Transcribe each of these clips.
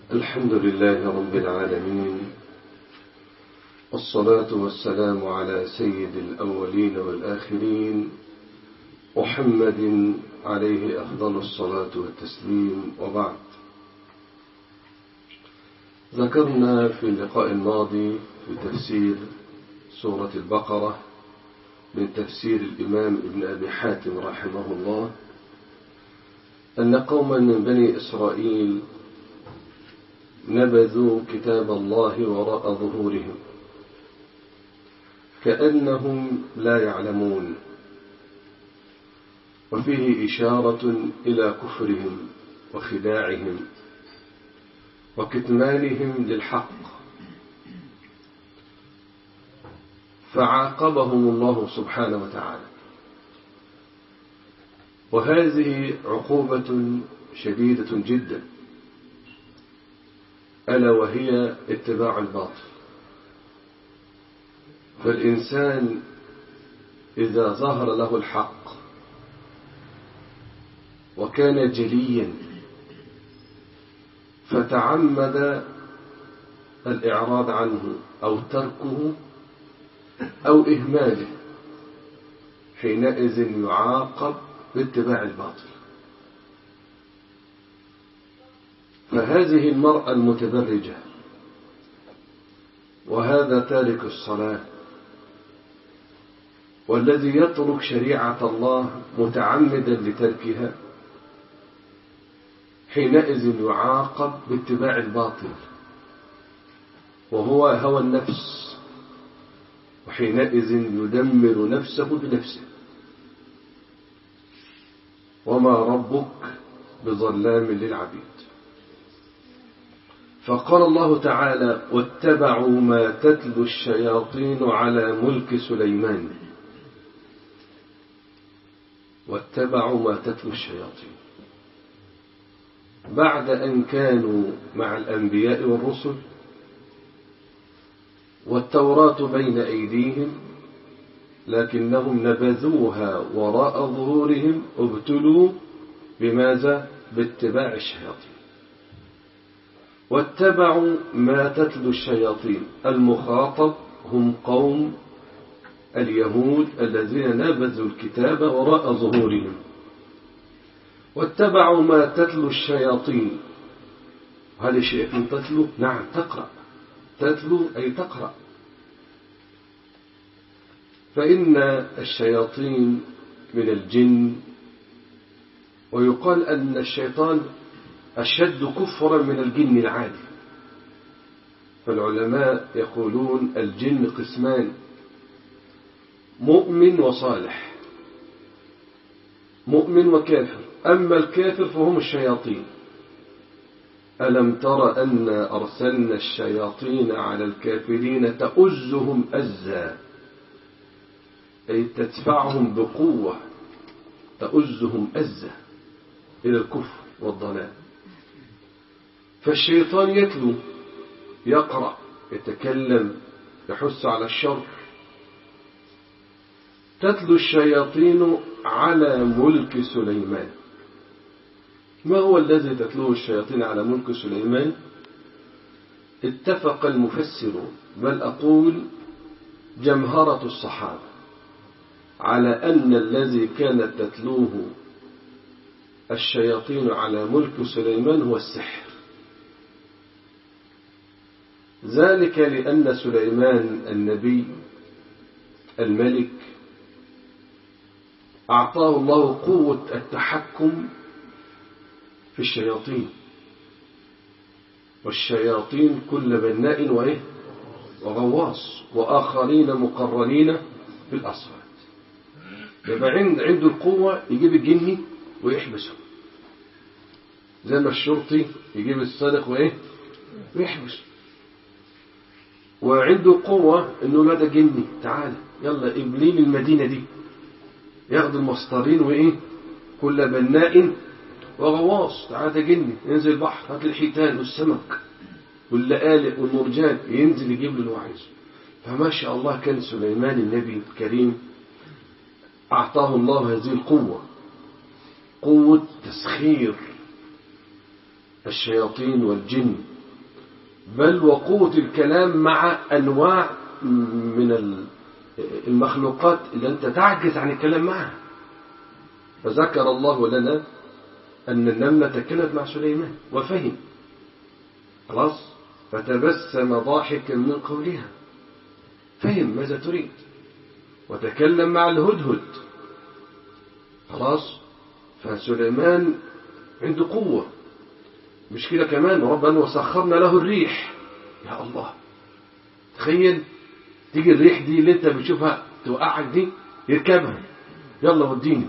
الحمد لله رب العالمين والصلاة والسلام على سيد الأولين والآخرين محمد عليه أفضل الصلاة والتسليم وبعد ذكرنا في اللقاء الماضي في تفسير سورة البقرة من تفسير الإمام ابن أبي حاتم رحمه الله أن قوما من بني إسرائيل نبذوا كتاب الله وراء ظهورهم كأنهم لا يعلمون وفيه إشارة إلى كفرهم وخداعهم وكتمانهم للحق فعاقبهم الله سبحانه وتعالى وهذه عقوبة شديدة جدا ألا وهي اتباع الباطل فالإنسان إذا ظهر له الحق وكان جليا فتعمد الإعراض عنه أو تركه أو إهماله حينئذ يعاقب باتباع الباطل فهذه المرأة المتبرجة وهذا تارك الصلاة والذي يترك شريعة الله متعمدا لتركها حينئذ يعاقب باتباع الباطل وهو هوى النفس وحينئذ يدمر نفسه بنفسه وما ربك بظلام للعبيد فقال الله تعالى واتبعوا ما تتلو الشياطين على ملك سليمان واتبعوا ما تتلو الشياطين بعد أن كانوا مع الأنبياء والرسل والتوراة بين أيديهم لكنهم نبذوها وراء ظهورهم ابتلوا بماذا باتباع الشياطين واتبعوا ما تتلو الشياطين المخاطب هم قوم اليهود الذين نبذوا الكتاب وراء ظهورهم واتبعوا ما تتلو الشياطين هل الشياطين تتلو؟ نعم تقرأ تتلو أي تقرأ فإن الشياطين من الجن ويقال أن الشيطان أشد كفرا من الجن العادي فالعلماء يقولون الجن قسمان مؤمن وصالح مؤمن وكافر أما الكافر فهم الشياطين ألم تر أن أرسلنا الشياطين على الكافرين تؤزهم أزا أي تدفعهم بقوة تؤزهم أزا إلى الكفر والضلال فالشيطان يتلو يقرأ يتكلم يحث على الشر تتلو الشياطين على ملك سليمان ما هو الذي تتلوه الشياطين على ملك سليمان اتفق المفسرون بل أقول جمهرة الصحابة على أن الذي كانت تتلوه الشياطين على ملك سليمان هو السحر ذلك لأن سليمان النبي الملك أعطاه الله قوة التحكم في الشياطين والشياطين كل بناء وإيه وغواص وآخرين مقرنين في الأصفاد يبقى عند عنده القوة يجيب الجني ويحبسه زي ما الشرطي يجيب السارق وإيه ويحبسه وعنده قوة انه لا ده جني تعالى يلا ابليل المدينة دي ياخد المسطرين وايه كل بناء وغواص تعالى ده جني ينزل البحر هات الحيتان والسمك واللقالق والمرجان ينزل يجيب له اللي هو عايزه فما شاء الله كان سليمان النبي الكريم أعطاه الله هذه القوة قوة تسخير الشياطين والجن بل وقوة الكلام مع أنواع من المخلوقات اللي أنت تعجز عن الكلام معها فذكر الله لنا أن النملة تكلمت مع سليمان وفهم خلاص فتبسم ضاحكا من قولها فهم ماذا تريد وتكلم مع الهدهد خلاص فسليمان عنده قوة مش كده كمان ربنا وسخرنا له الريح يا الله تخيل تيجي الريح دي اللي انت بتشوفها توقعك دي يركبها يلا وديني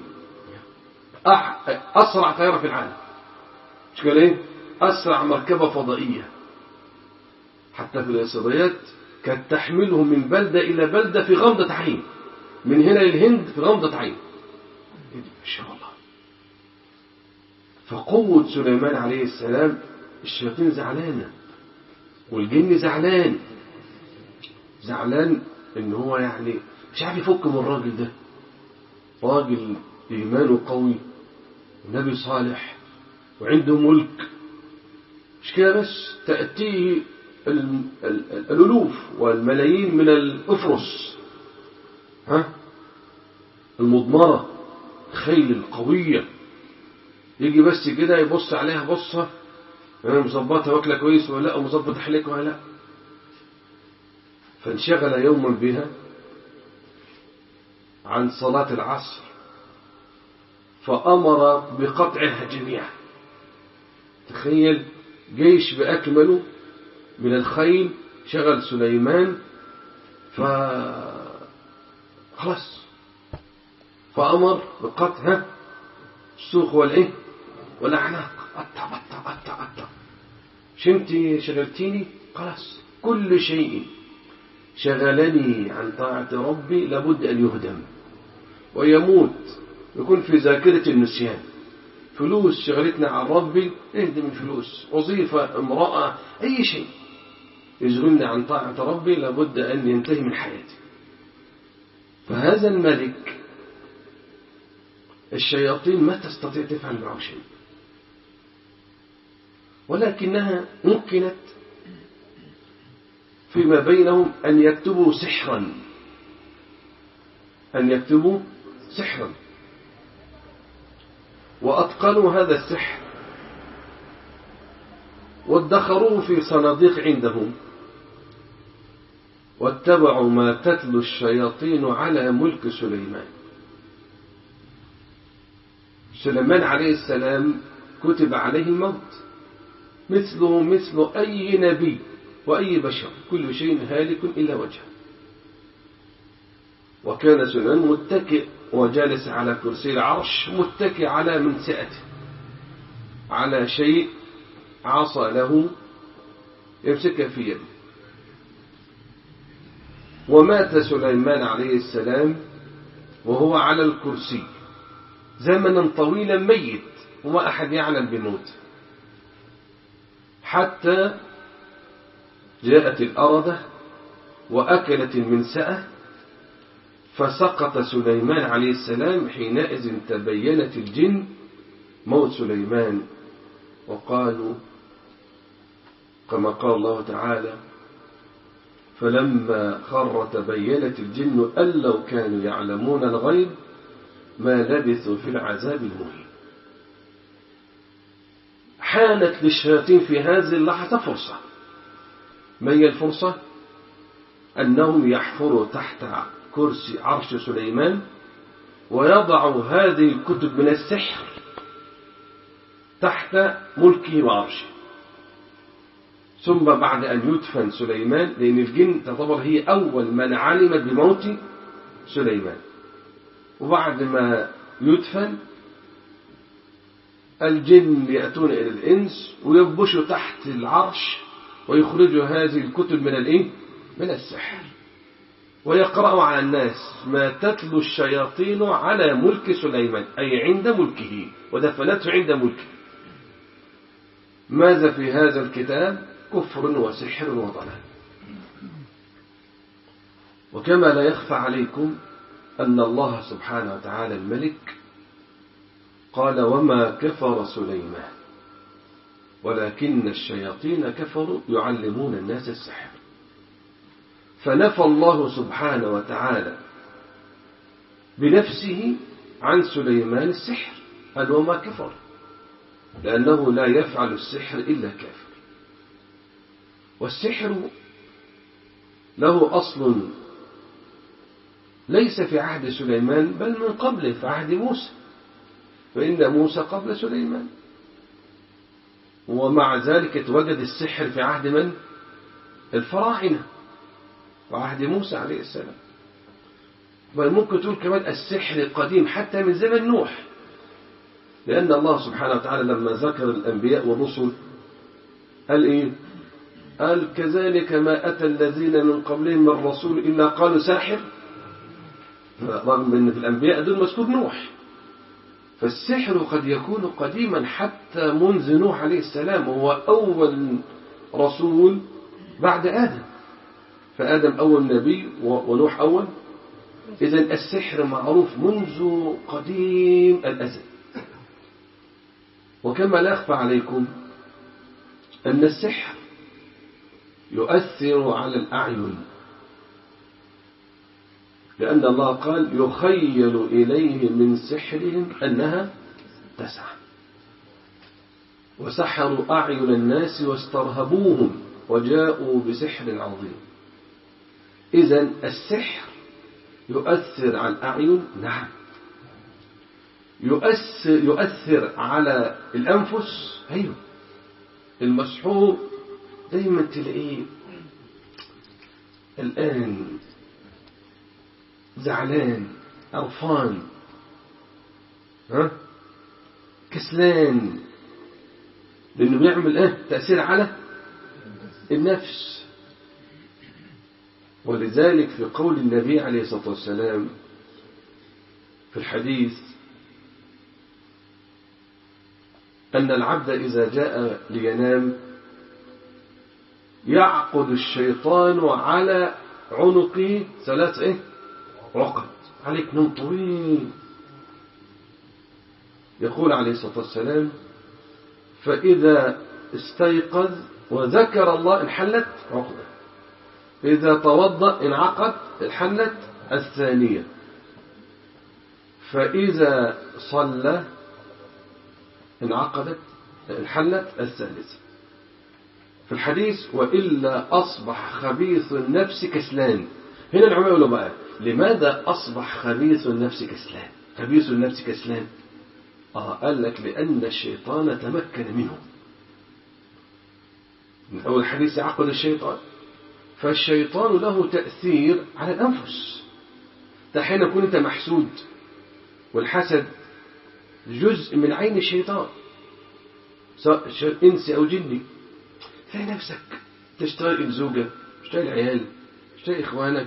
أسرع طيارة في العالم مش كده ايه أسرع مركبة فضائية حتى في الإصابيات كانت تحمله من بلدة إلى بلدة في غمضة عين من هنا للهند في غمضة عين ما شاء الله فقوة سليمان عليه السلام الشياطين زعلانة والجن زعلان زعلان ان هو يعني مش عارف يفك من الراجل ده راجل ايمانه قوي ونبي صالح وعنده ملك مش كده بس تأتيه الألوف والملايين من الأفرس ها المضمرة الخيل القوية يجي بس كده يبص عليها بصة انا مظبطها واكله كويس ولا لا ومظبط حليك ولا لا فانشغل يوما بها عن صلاة العصر فأمر بقطعها جميعا تخيل جيش بأكمله من الخيل شغل سليمان ف خلاص فأمر بقطعها السوق والإيه والأعناق قطع قطع قطع قطع مش انت شغلتيني خلاص كل شيء شغلني عن طاعة ربي لابد أن يهدم ويموت يكون في ذاكرة النسيان فلوس شغلتنا عن ربي اهدم الفلوس وظيفة امرأة أي شيء يشغلنا عن طاعة ربي لابد أن ينتهي من حياتي فهذا الملك الشياطين ما تستطيع تفعل معه شيء ولكنها ممكنت فيما بينهم أن يكتبوا سحرا أن يكتبوا سحرا وأتقنوا هذا السحر وادخروه في صناديق عندهم واتبعوا ما تتلو الشياطين على ملك سليمان سليمان عليه السلام كتب عليه الموت مثله مثل أي نبي وأي بشر كل شيء هالك إلا وجهه وكان سليمان متكئ وجالس على كرسي العرش متكئ على منسئته على شيء عصى له يمسكها في يده ومات سليمان عليه السلام وهو على الكرسي زمنا طويلا ميت وما أحد يعلم بموته حتى جاءت الأرضة وأكلت المنسأة فسقط سليمان عليه السلام حينئذ تبينت الجن موت سليمان وقالوا كما قال الله تعالى فلما خر تبينت الجن أن لو كانوا يعلمون الغيب ما لبثوا في العذاب المهين حانت للشياطين في هذه اللحظة فرصة ما هي الفرصة أنهم يحفروا تحت كرسي عرش سليمان ويضعوا هذه الكتب من السحر تحت ملكه وعرشه ثم بعد أن يدفن سليمان لأن الجن تعتبر هي أول من علمت بموت سليمان وبعد ما يدفن الجن يأتون إلى الإنس وينبشوا تحت العرش ويخرجوا هذه الكتب من الإيه؟ من السحر ويقرأوا على الناس ما تتلو الشياطين على ملك سليمان أي عند ملكه ودفنته عند ملكه ماذا في هذا الكتاب كفر وسحر وضلال وكما لا يخفى عليكم أن الله سبحانه وتعالى الملك قال وما كفر سليمان ولكن الشياطين كفروا يعلمون الناس السحر فنفى الله سبحانه وتعالى بنفسه عن سليمان السحر قال وما كفر لأنه لا يفعل السحر إلا كافر والسحر له أصل ليس في عهد سليمان بل من قبله في عهد موسى فإن موسى قبل سليمان ومع ذلك اتوجد السحر في عهد من؟ الفراعنة وعهد موسى عليه السلام بل ممكن تقول كمان السحر القديم حتى من زمن نوح لأن الله سبحانه وتعالى لما ذكر الأنبياء والرسل قال إيه قال كذلك ما أتى الذين من قبلهم من رسول إلا قالوا ساحر رغم أن في الأنبياء دول مذكور نوح فالسحر قد يكون قديما حتى منذ نوح عليه السلام وهو أول رسول بعد آدم فآدم أول نبي ونوح أول إذا السحر معروف منذ قديم الأزل وكما لا يخفى عليكم أن السحر يؤثر على الأعين لأن الله قال يخيل إليه من سحرهم أنها تسعى وسحروا أعين الناس واسترهبوهم وجاءوا بسحر عظيم إذا السحر يؤثر على الأعين نعم يؤثر, يؤثر على الأنفس أيوه المسحور دايما تلاقيه الآن زعلان قرفان ها كسلان لأنه بيعمل ايه تأثير على النفس ولذلك في قول النبي عليه الصلاة والسلام في الحديث أن العبد إذا جاء لينام يعقد الشيطان على عنقه ثلاث إيه؟ عقد عليك نوم طويل يقول عليه الصلاة والسلام فإذا استيقظ وذكر الله انحلت عقدة إذا توضأ انعقد انحلت الثانية فإذا صلى انعقدت انحلت الثالثة في الحديث وإلا أصبح خبيث النفس كسلان هنا العلماء يقولوا بقى لماذا أصبح خبيث النفس كسلان خبيث النفس كسلان آه قال لك لأن الشيطان تمكن منه من أول حديث عقد الشيطان فالشيطان له تأثير على الأنفس حين يكون أنت محسود والحسد جزء من عين الشيطان سواء إنسي أو جني تلاقي نفسك تشتغل الزوجة تشتغل العيال تشتغل إخوانك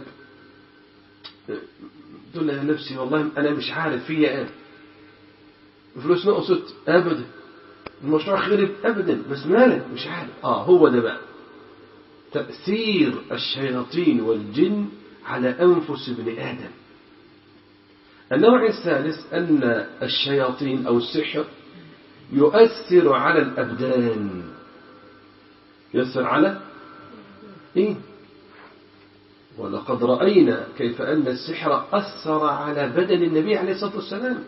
تقول لها نفسي والله أنا مش عارف فيا أنا فلوس نقصت أبدا المشروع خرب أبدا بس مالك مش عارف آه هو ده بقى تأثير الشياطين والجن على أنفس ابن آدم النوع الثالث أن الشياطين أو السحر يؤثر على الأبدان يؤثر على إيه ولقد رأينا كيف أن السحر أثر على بدن النبي عليه الصلاة والسلام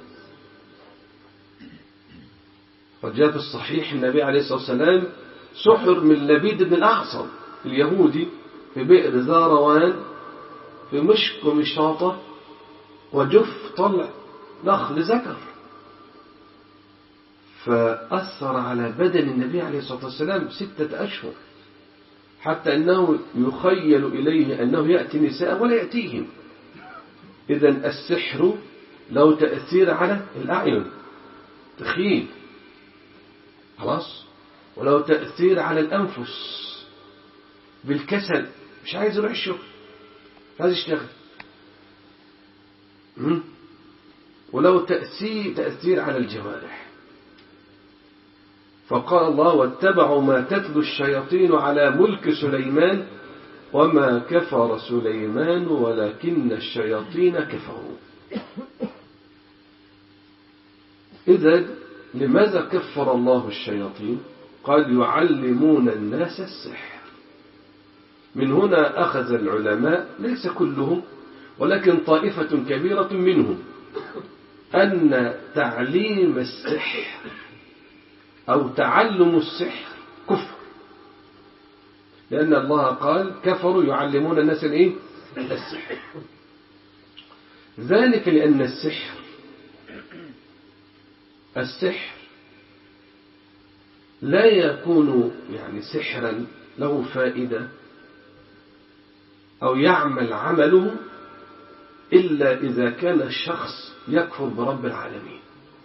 قد جاء في الصحيح النبي عليه الصلاة والسلام سحر من لبيد بن الأعصم اليهودي في بئر ذاروان في مشك ومشاطة وجف طلع نخل ذكر فأثر على بدن النبي عليه الصلاة والسلام ستة أشهر حتى أنه يخيل إليه أنه يأتي نساء ولا يأتيهم إذا السحر له تأثير على الأعين تخيل خلاص ولو تأثير على الأنفس بالكسل مش عايز يروح الشغل مش عايز يشتغل ولو تأثير تأثير على الجوارح فقال الله واتبعوا ما تتلو الشياطين على ملك سليمان وما كفر سليمان ولكن الشياطين كفروا إذا لماذا كفر الله الشياطين قال يعلمون الناس السحر من هنا أخذ العلماء ليس كلهم ولكن طائفة كبيرة منهم أن تعليم السحر أو تعلم السحر كفر لأن الله قال كفروا يعلمون الناس الإيه؟ السحر ذلك لأن السحر السحر لا يكون يعني سحرا له فائدة أو يعمل عمله إلا إذا كان الشخص يكفر برب العالمين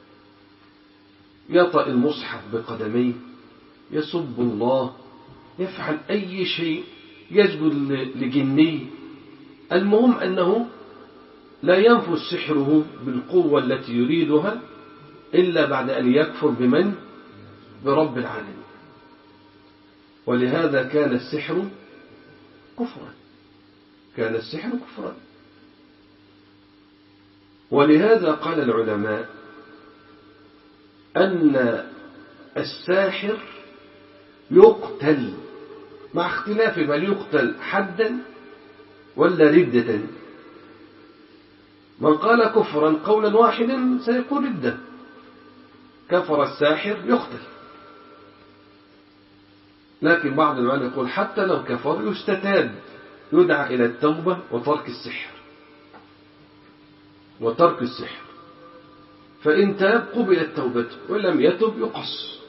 يطأ المصحف بقدميه يسب الله يفعل أي شيء يسجد لجني المهم أنه لا ينفذ سحره بالقوة التي يريدها إلا بعد أن يكفر بمن برب العالمين ولهذا كان السحر كفرا كان السحر كفرا ولهذا قال العلماء أن الساحر يقتل مع اختلاف بل يقتل حدا ولا ردة من قال كفرا قولا واحدا سيكون ردة كفر الساحر يقتل لكن بعض العلماء يقول حتى لو كفر يستتاب يدعى إلى التوبة وترك السحر وترك السحر فإن تاب قبلت توبته وإن لم يتب يقص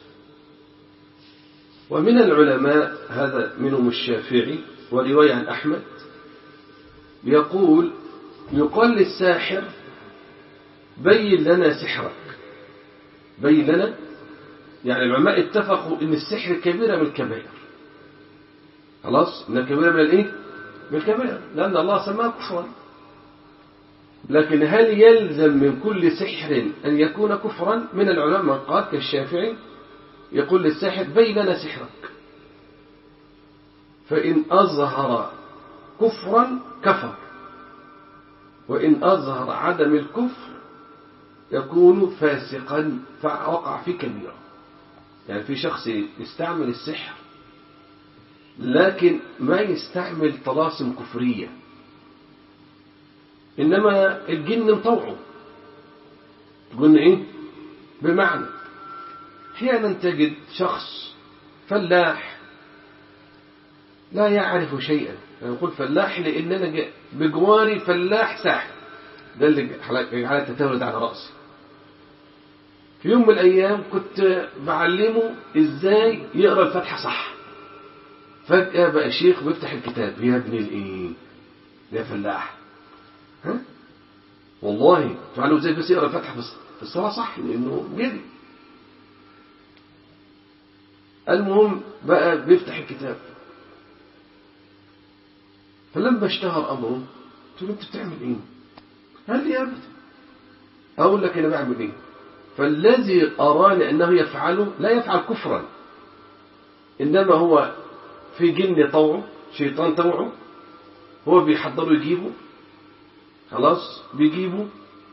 ومن العلماء هذا منهم الشافعي ورواية عن أحمد يقول يقال للساحر بين لنا سحرك بين لنا يعني العلماء اتفقوا ان السحر كبيرة من الكبائر خلاص ان الكبيرة من الايه من الكبائر لان الله سماها كفرا لكن هل يلزم من كل سحر ان يكون كفرا من العلماء من قال كالشافعي يقول للساحر بين لنا سحرك فإن أظهر كفرا كفر وإن أظهر عدم الكفر يكون فاسقا فوقع في كبيرة يعني في شخص يستعمل السحر لكن ما يستعمل طلاسم كفرية إنما الجن مطوعه تقول إيه بمعنى أحيانا تجد شخص فلاح لا يعرف شيئا يقول فلاح لأن أنا بجواري فلاح ساحر ده اللي على تتولد على رأسي في يوم من الأيام كنت بعلمه إزاي يقرأ الفاتحة صح فجأة بقى شيخ بيفتح الكتاب يا ابن الإيه يا فلاح ها والله تعالوا ازاي بس يقرأ الفاتحة في الصلاة صح لأنه جري المهم بقى بيفتح الكتاب فلما اشتهر أمره قلت له أنت بتعمل إيه؟ قال لي أبدا أقول لك أنا بعمل إيه؟ فالذي أراني أنه يفعله لا يفعل كفرا إنما هو في جن طوعه شيطان طوعه هو بيحضره يجيبه خلاص بيجيبه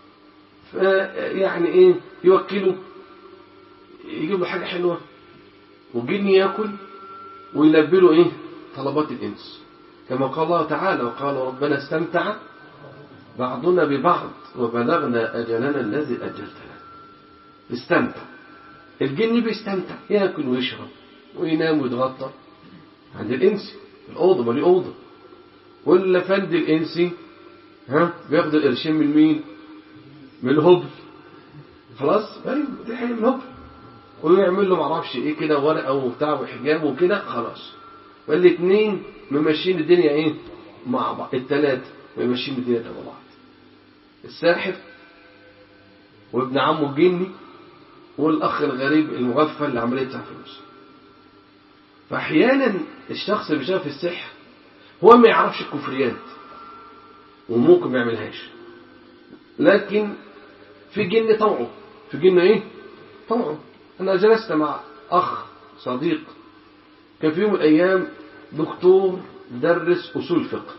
يعني ايه يوكله يجيب له حاجة حلوة وجن ياكل ويلبي له ايه طلبات الانس كما قال الله تعالى وقال ربنا استمتع بعضنا ببعض وبلغنا اجلنا الذي اجلتنا استمتع الجن بيستمتع ياكل ويشرب وينام ويتغطى عند الانسي الاوضه ما ليه اوضه ولا فند الانسي ها بياخد القرشين من مين من الهبل خلاص ايوه دي حاجه من الهبل ويعمل له معرفش ايه كده ورقه وبتاع وحجاب وكده خلاص والاثنين ممشين الدنيا ايه مع بعض الثلاثه ممشين الدنيا مع بعض الساحر وابن عمه الجني والاخ الغريب المغفل اللي عمال يدفع فلوس فاحيانا الشخص اللي بيشتغل في السحر هو ما يعرفش الكفريات وممكن ما يعملهاش لكن في جن طوعه في جن ايه طوعه انا جلست مع اخ صديق كان في يوم من الايام دكتور درس اصول فقه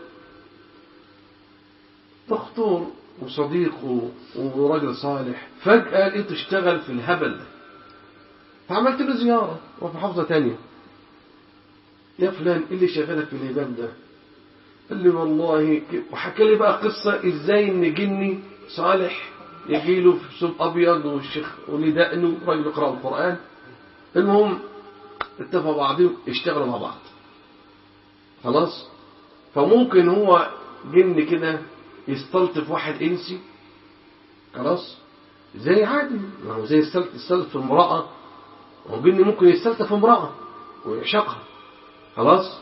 دكتور وصديق وراجل صالح فجأة لقيته اشتغل في الهبل ده فعملت له زيارة وفي محافظة تانية يا فلان ايه اللي شغلك في الإمام ده قال لي والله وحكى لي بقى قصة ازاي ان جني صالح يجي له في ثوب ابيض والشيخ ولدقنه راجل يقرا القران المهم اتفقوا بعضهم اشتغلوا مع بعض خلاص فممكن هو جن كده يستلطف واحد انسي خلاص زي عادي ما هو زي يستلطف امراه هو جن ممكن يستلطف امراه ويعشقها خلاص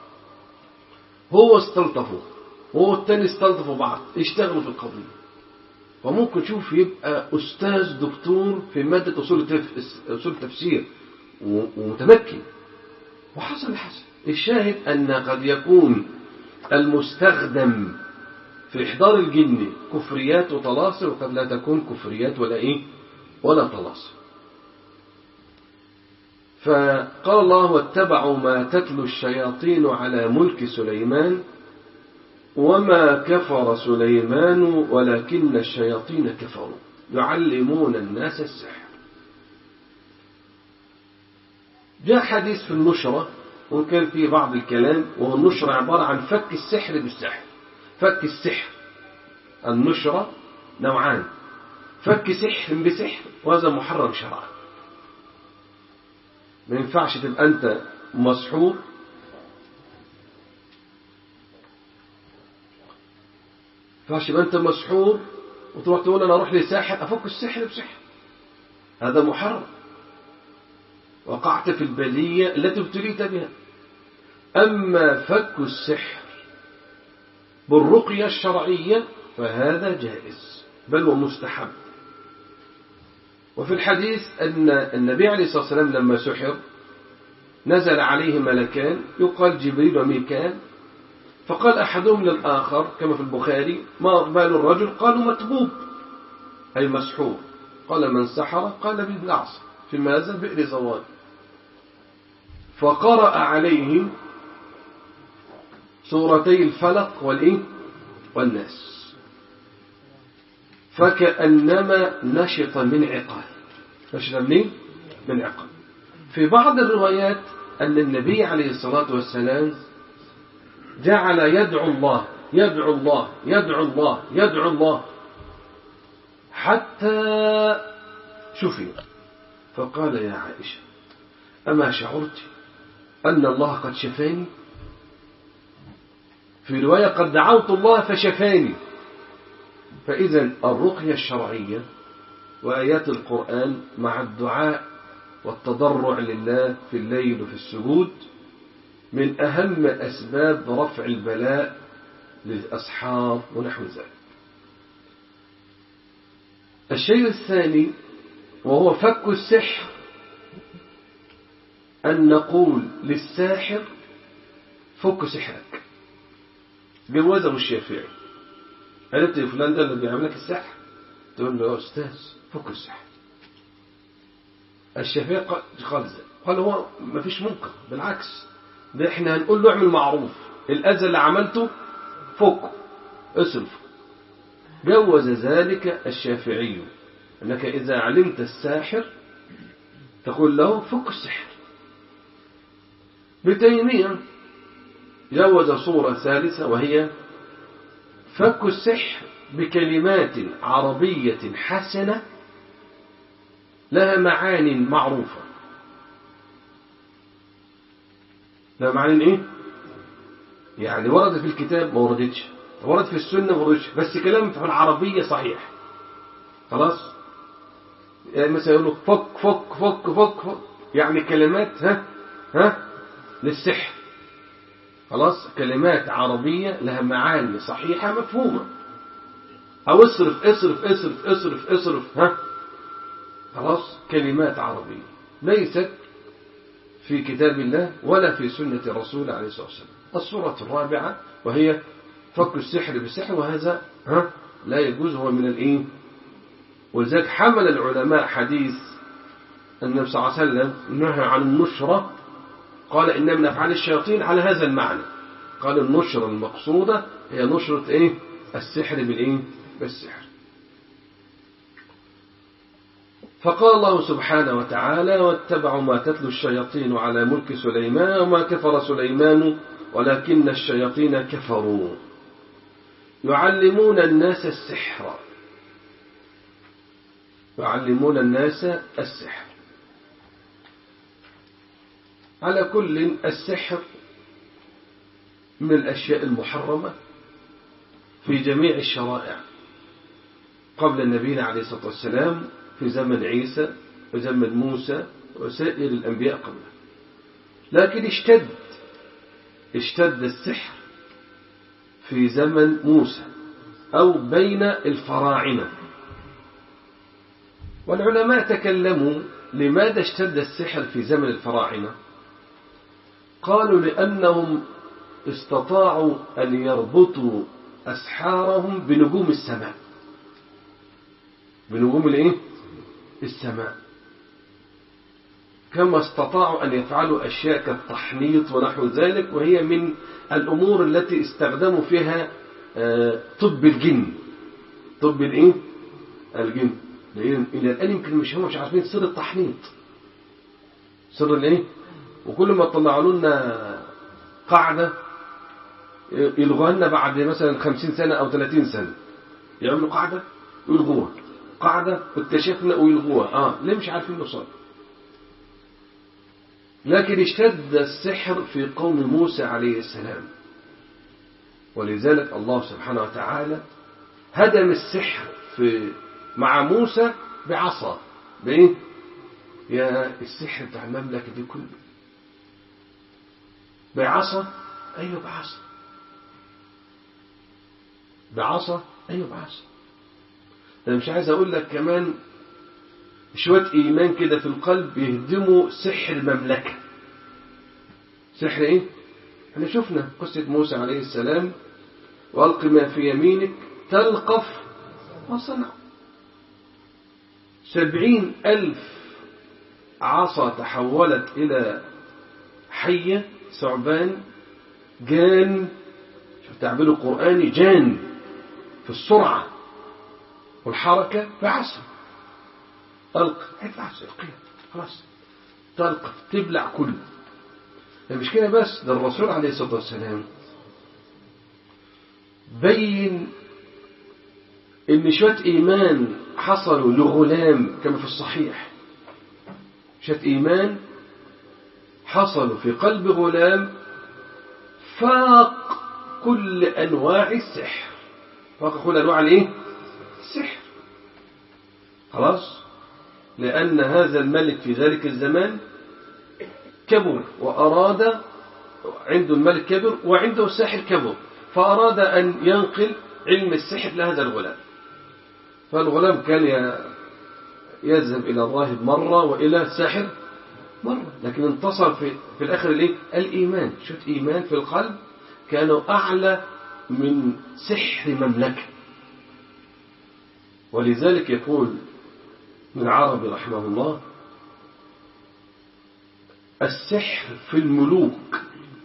هو استلطفه هو التاني استلطفوا بعض اشتغلوا في القضيه فممكن تشوف يبقى أستاذ دكتور في مادة أصول أصول التفسير ومتمكن وحصل حصل الشاهد أن قد يكون المستخدم في إحضار الجن كفريات وطلاسم وقد لا تكون كفريات ولا إيه ولا طلاسم فقال الله واتبعوا ما تتلو الشياطين على ملك سليمان وما كفر سليمان ولكن الشياطين كفروا يعلمون الناس السحر جاء حديث في النشرة وكان فيه بعض الكلام وهو النشرة عبارة عن فك السحر بالسحر فك السحر النشرة نوعان فك سحر بسحر وهذا محرم شرعا ما ينفعش تبقى أنت مسحور ينفعش يبقى أنت مسحور وتروح تقول أنا أروح لساحر أفك السحر بسحر هذا محرم وقعت في البلية التي ابتليت بها أما فك السحر بالرقية الشرعية فهذا جائز بل ومستحب وفي الحديث أن النبي عليه الصلاة والسلام لما سحر نزل عليه ملكان يقال جبريل وميكال فقال أحدهم للآخر كما في البخاري ما بال الرجل قالوا متبوب أي مسحور قال من سحر قال بالعصر في ماذا بئر زوال فقرأ عليهم سورتي الفلق والإيه والناس فكأنما نشط من عقال نشط منين من عقال في بعض الروايات أن النبي عليه الصلاة والسلام جعل يدعو الله يدعو الله يدعو الله يدعو الله حتى شفي فقال يا عائشة أما شعرت أن الله قد شفاني في رواية قد دعوت الله فشفاني فإذا الرقية الشرعية وآيات القرآن مع الدعاء والتضرع لله في الليل وفي السجود من أهم أسباب رفع البلاء للأصحاب ونحو ذلك الشيء الثاني وهو فك السحر أن نقول للساحر فك سحرك جوازه الشافعي قالت لي فلان ده اللي بيعمل لك السحر تقول له يا أستاذ فك السحر الشافعي قال ازاي قال هو ما فيش منكر بالعكس ده احنا هنقول له اعمل معروف الأذى اللي عملته فك اصرف جوز ذلك الشافعي أنك إذا علمت الساحر تقول له فك السحر بتيمية جوز صورة ثالثة وهي فك السحر بكلمات عربية حسنة لها معان معروفة لها معان ايه يعني ورد في الكتاب ما وردتش ورد في السنة ما وردتش بس كلام في العربية صحيح خلاص يعني مثلا يقول له فك فك فك فك فك يعني كلمات ها ها للسحر خلاص كلمات عربية لها معاني صحيحة مفهومة أو اصرف اصرف اصرف اصرف اصرف ها خلاص كلمات عربية ليست في كتاب الله ولا في سنة الرسول عليه الصلاة والسلام الصورة الرابعة وهي فك السحر بالسحر وهذا ها لا يجوز هو من الايه ولذلك حمل العلماء حديث النبي صلى الله عليه وسلم نهى عن النشرة قال إن من أفعال الشياطين على هذا المعنى قال النشرة المقصودة هي نشرة إيه السحر بالإيه بالسحر فقال الله سبحانه وتعالى واتبعوا ما تتلو الشياطين على ملك سليمان وما كفر سليمان ولكن الشياطين كفروا يعلمون الناس السحر يعلمون الناس السحر على كل السحر من الأشياء المحرمة في جميع الشرائع قبل النبي عليه الصلاة والسلام في زمن عيسى وزمن موسى وسائر الأنبياء قبله لكن اشتد اشتد السحر في زمن موسى أو بين الفراعنة والعلماء تكلموا لماذا اشتد السحر في زمن الفراعنة قالوا لأنهم استطاعوا أن يربطوا أسحارهم بنجوم السماء بنجوم الايه السماء كما استطاعوا أن يفعلوا أشياء كالتحنيط ونحو ذلك وهي من الأمور التي استخدموا فيها طب الجن طب الايه الجن إلى الآن يمكن مش هم مش عارفين سر التحنيط سر الايه وكل ما طلعوا لنا قاعدة يلغوها لنا بعد مثلا 50 سنة أو 30 سنة يعملوا قاعدة ويلغوها قاعدة واكتشفنا ويلغوها آه ليه مش عارفين نوصل لكن اشتد السحر في قوم موسى عليه السلام ولذلك الله سبحانه وتعالى هدم السحر في مع موسى بعصا بايه يا السحر بتاع المملكة دي كله بعصا ايوه بعصا بعصا ايوه بعصا انا مش عايز اقول لك كمان شوية ايمان كده في القلب يهدموا سحر المملكة سحر ايه احنا شفنا قصة موسى عليه السلام والق ما في يمينك تلقف ما صنعوا سبعين ألف عصا تحولت إلى حية ثعبان جان شوف تعبير القرآني جان في السرعة والحركة بعصا ألقى بعصا القيم خلاص تلقف تبلع كله ده مش كده بس ده الرسول عليه الصلاة والسلام بين ان شوية ايمان حصلوا لغلام كما في الصحيح شوية ايمان حصلوا في قلب غلام فاق كل انواع السحر فاق كل انواع الايه السحر خلاص لان هذا الملك في ذلك الزمان كبر واراد عنده الملك كبر وعنده الساحر كبر فاراد ان ينقل علم السحر لهذا الغلام فالغلام كان يذهب إلى الراهب مرة وإلى الساحر مرة لكن انتصر في, في الآخر الإيه؟ الإيمان شفت إيمان في القلب كانوا أعلى من سحر مملكة ولذلك يقول من عربي رحمه الله السحر في الملوك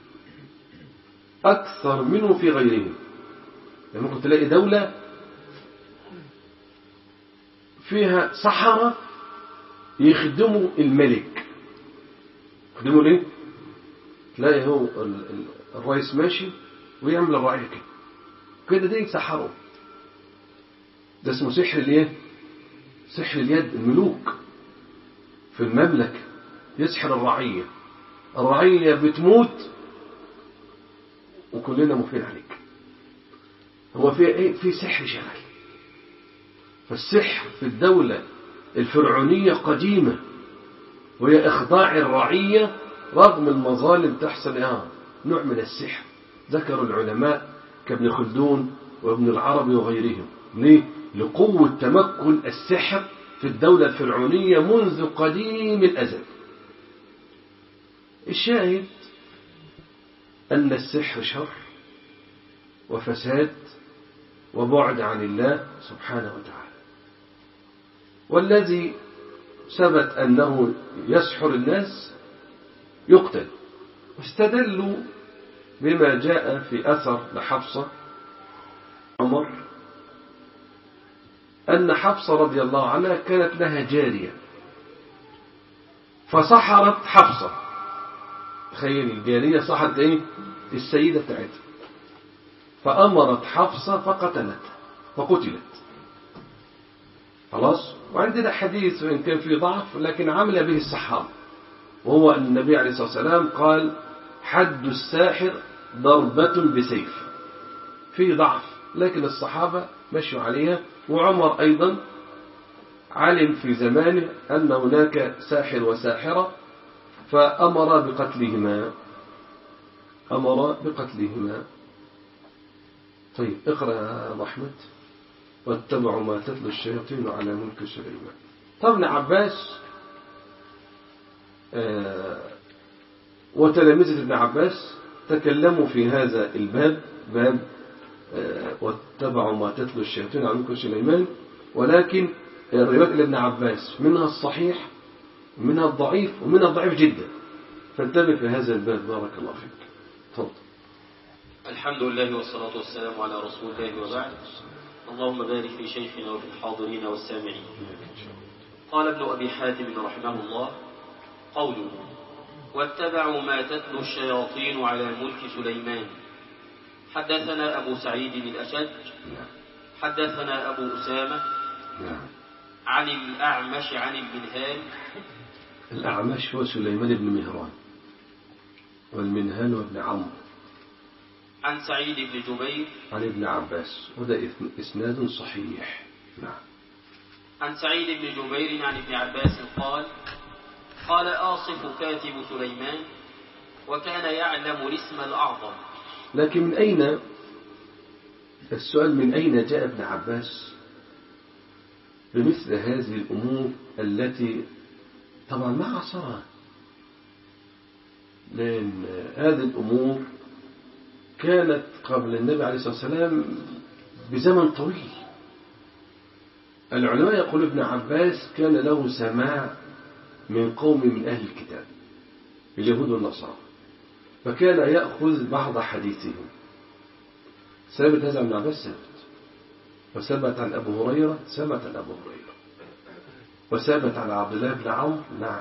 أكثر منه في غيرهم يعني ممكن تلاقي دولة فيها سحرة يخدموا الملك يخدموا ليه تلاقي هو الرئيس ماشي ويعمل الرعية كده كده دي يسحروا ده اسمه سحر الايه سحر اليد الملوك في المملكة يسحر الرعية الرعية بتموت وكلنا مفين عليك هو في ايه في سحر شغال فالسحر في الدولة الفرعونية قديمة وهي إخضاع الرعية رغم المظالم تحصل آه نوع من السحر ذكر العلماء كابن خلدون وابن العربي وغيرهم ليه؟ لقوة تمكن السحر في الدولة الفرعونية منذ قديم الأزل الشاهد أن السحر شر وفساد وبعد عن الله سبحانه وتعالى والذي ثبت أنه يسحر الناس يقتل واستدلوا بما جاء في أثر لحفصة عمر أن حفصة رضي الله عنها كانت لها جارية فسحرت حفصة تخيل الجارية سحرت ايه السيدة بتاعتها فأمرت حفصة فقتلت فقتلت خلاص وعندنا حديث وإن كان فيه ضعف لكن عمل به الصحابة وهو أن النبي عليه الصلاة والسلام قال حد الساحر ضربة بسيف فيه ضعف لكن الصحابة مشوا عليها وعمر أيضا علم في زمانه أن هناك ساحر وساحرة فأمر بقتلهما أمر بقتلهما طيب اقرأ يا أبو أحمد واتبعوا ما تتلو الشياطين على ملك سليمان طب ابن عباس آه وتلامذة ابن عباس تكلموا في هذا الباب باب آه واتبعوا ما تتلو الشياطين على ملك سليمان ولكن الروايات لابن عباس منها الصحيح ومنها الضعيف ومنها الضعيف جدا فانتبه في هذا الباب بارك الله فيك تفضل الحمد لله والصلاة والسلام على رسول الله وبعد اللهم بارك في شيخنا وفي الحاضرين والسامعين قال ابن أبي حاتم رحمه الله قوله واتبعوا ما تتلو الشياطين على ملك سليمان حدثنا أبو سعيد الأشج حدثنا أبو أسامة عن الأعمش عن المنهال الأعمش هو سليمان بن مهران والمنهال هو ابن عمرو عن سعيد بن جبير عن ابن عباس وده إسناد صحيح نعم عن سعيد بن جبير عن ابن عباس قال قال آصف كاتب سليمان وكان يعلم الاسم الأعظم لكن من أين السؤال من أين جاء ابن عباس بمثل هذه الأمور التي طبعا ما عصرها لأن هذه الأمور كانت قبل النبي عليه الصلاة والسلام بزمن طويل العلماء يقول ابن عباس كان له سماع من قوم من أهل الكتاب اليهود والنصارى فكان يأخذ بعض حديثهم ثابت هذا عن ابن عباس ثابت وثبت عن أبو هريرة ثبت عن أبو هريرة وثبت عن عبد الله بن عمرو نعم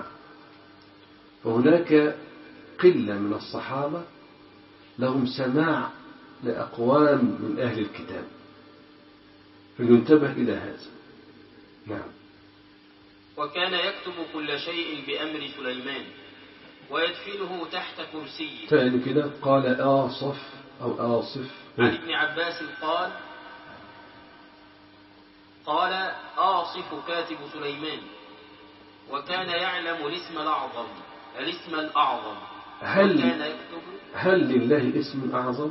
فهناك قلة من الصحابة لهم سماع لأقوام من أهل الكتاب فلينتبه إلى هذا نعم وكان يكتب كل شيء بأمر سليمان ويدفنه تحت كرسيه تاني كده قال آصف أو آصف عن ابن عباس قال قال آصف كاتب سليمان وكان يعلم الاسم الأعظم الاسم الأعظم هل وكان يكتب هل لله اسم أعظم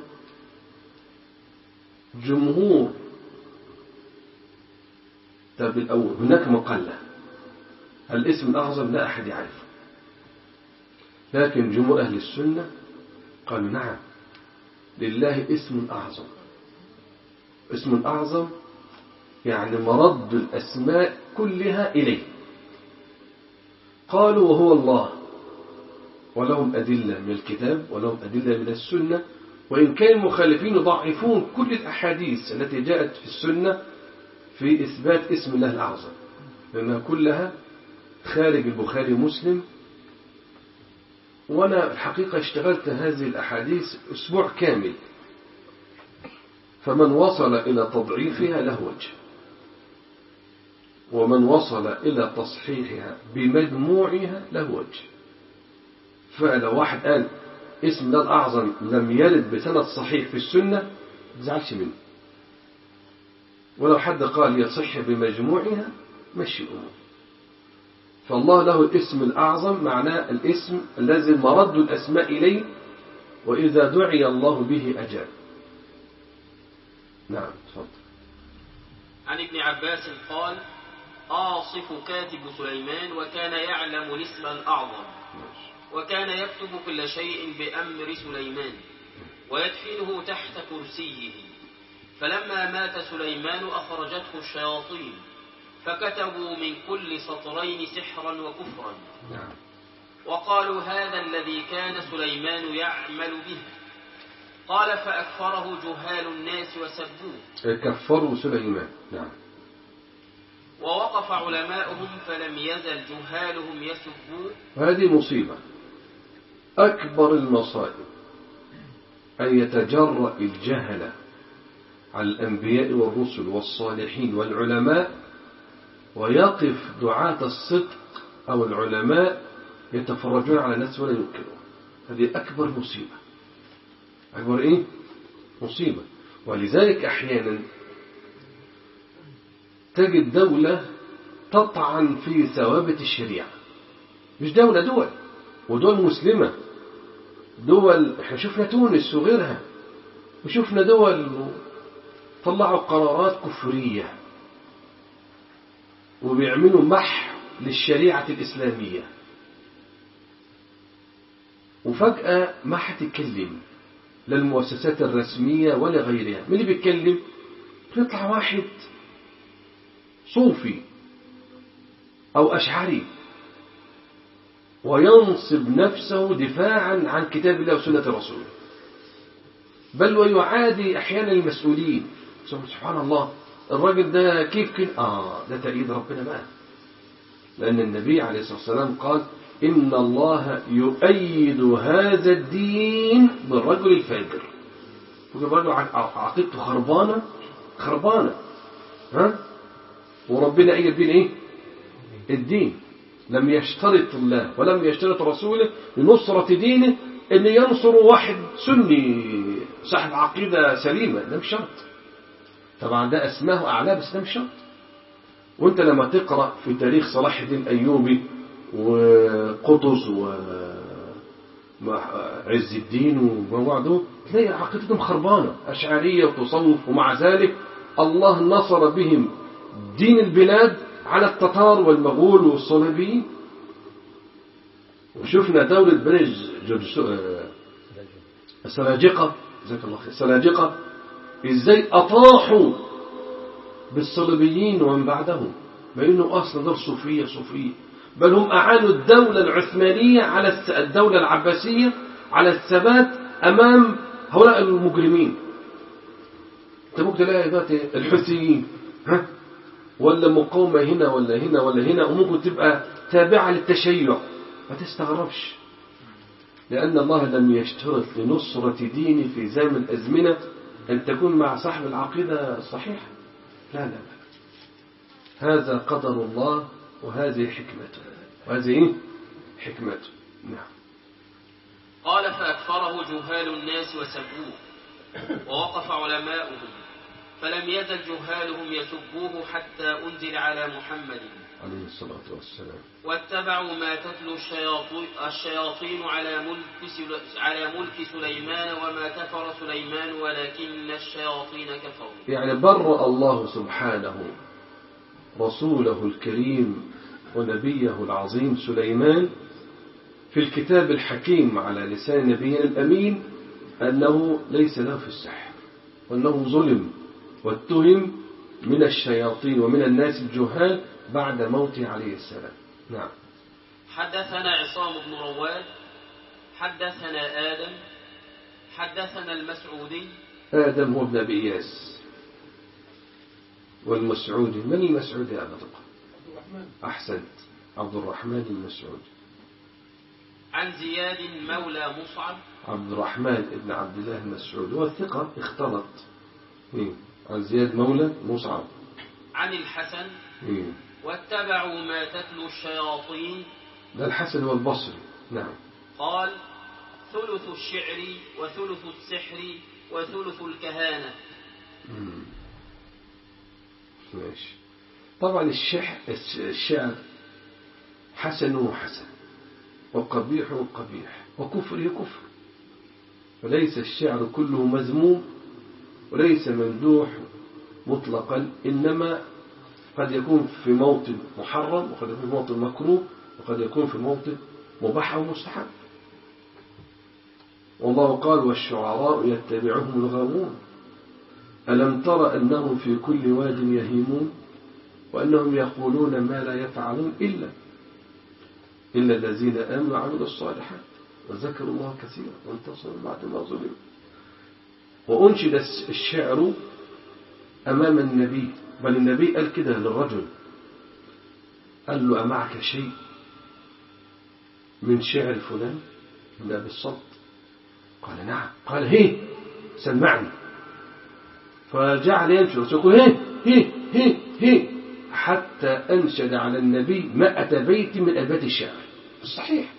جمهور طب الأول هناك مقلة الاسم الأعظم لا أحد يعرفه لكن جمهور أهل السنة قالوا نعم لله اسم أعظم اسم أعظم يعني مرد الأسماء كلها إليه قالوا وهو الله ولهم أدلة من الكتاب ولهم أدلة من السنة وإن كان المخالفين يضعفون كل الأحاديث التي جاءت في السنة في إثبات اسم الله الأعظم لأنها كلها خارج البخاري ومسلم وأنا الحقيقة اشتغلت هذه الأحاديث أسبوع كامل فمن وصل إلى تضعيفها له وجه ومن وصل إلى تصحيحها بمجموعها له وجه فلو واحد قال اسم الله الأعظم لم يرد بسند صحيح في السنة ما تزعلش منه ولو حد قال يصح بمجموعها مشي الأمور فالله له الاسم الأعظم معناه الاسم الذي مرد الأسماء إليه وإذا دعي الله به أجاب نعم تفضل عن ابن عباس قال آصف كاتب سليمان وكان يعلم الاسم الأعظم وكان يكتب كل شيء بأمر سليمان ويدفنه تحت كرسيه فلما مات سليمان أخرجته الشياطين فكتبوا من كل سطرين سحرا وكفرا نعم وقالوا هذا الذي كان سليمان يعمل به قال فأكفره جهال الناس وسبوه كفروا سليمان نعم ووقف ووقف علماؤهم فلم يزل جهالهم يسبون هذه مصيبة أكبر المصائب أن يتجرأ الجهلة على الأنبياء والرسل والصالحين والعلماء ويقف دعاة الصدق أو العلماء يتفرجون على الناس ولا ينكرون هذه أكبر مصيبة أكبر إيه؟ مصيبة ولذلك أحيانا تجد دولة تطعن في ثوابت الشريعة مش دولة دول ودول مسلمة دول احنا شفنا تونس وغيرها وشفنا دول طلعوا قرارات كفرية وبيعملوا محو للشريعة الإسلامية وفجأة ما هتتكلم لا المؤسسات الرسمية ولا غيرها من اللي بيتكلم بيطلع واحد صوفي أو أشعري وينصب نفسه دفاعا عن كتاب الله وسنة رسوله بل ويعادي أحيانا المسؤولين سبحان الله الراجل ده كيف كان آه ده تأييد ربنا بقى لأن النبي عليه الصلاة والسلام قال إن الله يؤيد هذا الدين بالرجل الفاجر الرجل عقيدته خربانة خربانة ها وربنا أيد بين إيه الدين لم يشترط الله ولم يشترط رسوله لنصرة دينه أن ينصر واحد سني صاحب عقيدة سليمة ده مش شرط طبعا ده أسماه أعلى بس ده مش شرط وانت لما تقرأ في تاريخ صلاح الدين الأيوبي وقطز و عز الدين وبعده تلاقي عقيدتهم خربانة أشعرية وتصوف ومع ذلك الله نصر بهم دين البلاد على التتار والمغول والصليبيين وشفنا دولة بني السلاجقة جزاك الله خير السلاجقة ازاي اطاحوا بالصليبيين ومن بعدهم ما انه اصلا دول صوفية صوفية بل هم اعانوا الدولة العثمانية على الدولة العباسية على الثبات امام هؤلاء المجرمين انت ممكن تلاقي دلوقتي الحوثيين ها ولا مقاومة هنا ولا هنا ولا هنا وممكن تبقى تابعة للتشيع ما تستغربش لأن الله لم يشترط لنصرة دينه في زمن الأزمنة أن تكون مع صاحب العقيدة الصحيحة لا لا لا هذا قدر الله وهذه حكمته وهذه إيه؟ حكمته نعم قال فأكفره جهال الناس وسبوه ووقف علماؤهم فلم يزل جهالهم يسبوه حتى أنزل على محمد عليه الصلاة والسلام واتبعوا ما تتلو الشياطين, الشياطين على ملك سل... على ملك سليمان وما كفر سليمان ولكن الشياطين كفروا يعني برأ الله سبحانه رسوله الكريم ونبيه العظيم سليمان في الكتاب الحكيم على لسان نبينا الأمين أنه ليس له في السحر وأنه ظلم واتهم من الشياطين ومن الناس الجهال بعد موته عليه السلام نعم حدثنا عصام بن رواد حدثنا آدم حدثنا المسعودي آدم هو ابن أبي إياس والمسعودي من المسعودي يا أبا أحسنت عبد الرحمن المسعودي عن زياد مولى مصعب عبد الرحمن ابن عبد الله المسعود هو الثقة اختلط مين؟ عن زياد مولى مصعب عن الحسن مين؟ واتبعوا ما تتلو الشياطين ده الحسن والبصري نعم قال ثلث الشعر وثلث السحر وثلث الكهانة مم. ماشي طبعا الشح الشعر حسن وحسن وقبيح قبيح وكفر كفر وليس الشعر كله مذموم وليس ممدوح مطلقا إنما قد يكون في موطن محرم وقد يكون في موطن مكروه وقد يكون في موطن مباح أو مستحب والله قال والشعراء يتبعهم الغاوون ألم تر أنهم في كل واد يهيمون وأنهم يقولون ما لا يفعلون إلا إلا الذين آمنوا وعملوا الصالحات وذكروا الله كثيرا وانتصروا بعد ما ظلموا وأنشد الشعر أمام النبي بل النبي قال كده للرجل قال له أمعك شيء من شعر فلان من أبي الصلت قال نعم قال هي سمعني فجعل ينشر يقول هي هي هي هي حتى أنشد على النبي مائة بيت من أبيات الشعر الصحيح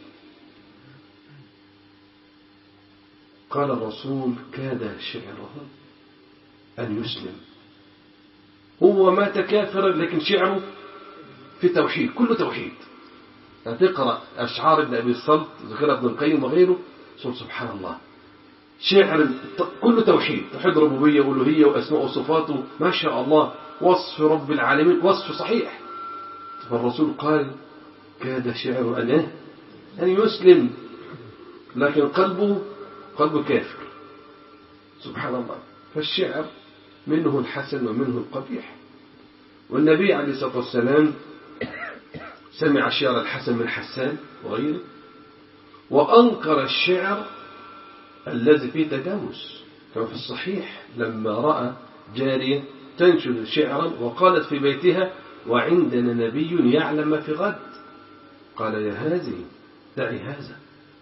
قال الرسول كاد شعره أن يسلم هو مات كافرا لكن شعره في توحيد كله توحيد تقرأ أشعار ابن أبي الصلت ذكر ابن القيم وغيره سبحان الله شعر كله توحيد توحيد ربوبية والوهية وأسماء وصفاته ما شاء الله وصف رب العالمين وصف صحيح فالرسول قال كاد شعر أن إيه؟ أن يسلم لكن قلبه قلبه كافر سبحان الله فالشعر منه الحسن ومنه القبيح والنبي عليه الصلاة والسلام سمع شعر الحسن من حسان وغيره وأنكر الشعر الذي فيه تجاوز كما في الصحيح لما رأى جارية تنشد شعرا وقالت في بيتها وعندنا نبي يعلم ما في غد قال يا هذه دعي هذا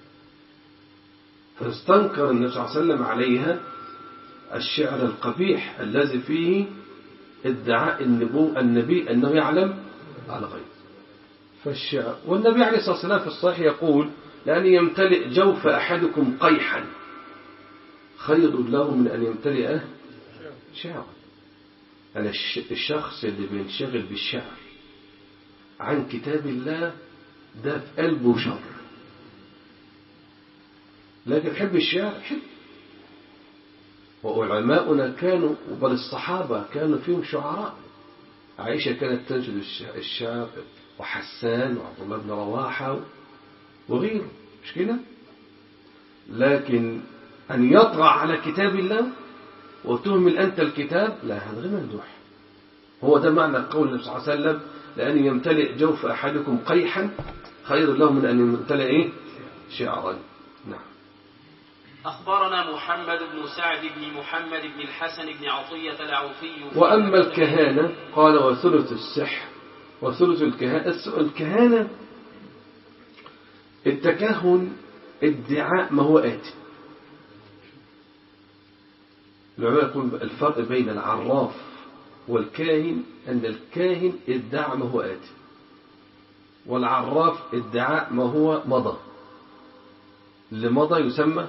فاستنكر النبي صلى الله عليه وسلم عليها الشعر القبيح الذي فيه ادعاء النبو النبي أنه يعلم على غيب فالشعر والنبي عليه الصلاة والسلام في الصحيح يقول لأن يمتلئ جوف أحدكم قيحا خير له من أن يمتلئ شعرا أنا الشخص اللي بينشغل بالشعر عن كتاب الله ده في قلبه شر لكن حب الشعر حب وعلماؤنا كانوا بل الصحابة كانوا فيهم شعراء عائشة كانت تنشد الشعر وحسان وعبد الله بن رواحة وغيره مش كده لكن أن يطغى على كتاب الله وتهمل أنت الكتاب لا هذا غير ممدوح هو ده معنى قول النبي صلى الله عليه وسلم لأن يمتلئ جوف أحدكم قيحا خير له من أن يمتلئ إيه؟ شعرا نعم أخبرنا محمد بن سعد بن محمد بن الحسن بن عطية العوفي وأما الكهانة قال وثلث السحر وثلث الكهانة الكهانة التكهن ادعاء ما هو آتي العلماء يقول الفرق بين العراف والكاهن أن الكاهن ادعى ما هو آتي والعراف ادعاء ما هو مضى اللي مضى يسمى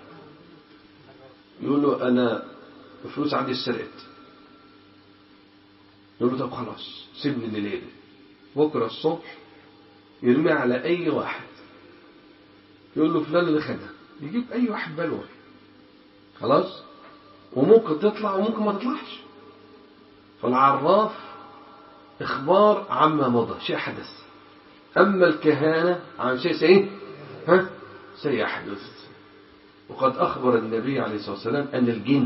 يقول له أنا فلوس عندي سرقت يقول له طب خلاص سيبني الليلة بكرة الصبح يرمي على أي واحد يقول له فلان اللي خدها يجيب أي واحد بلوى خلاص وممكن تطلع وممكن ما تطلعش فالعراف إخبار عما مضى شيء حدث أما الكهانة عن شيء سيء ها سيحدث وقد أخبر النبي عليه الصلاة والسلام أن الجن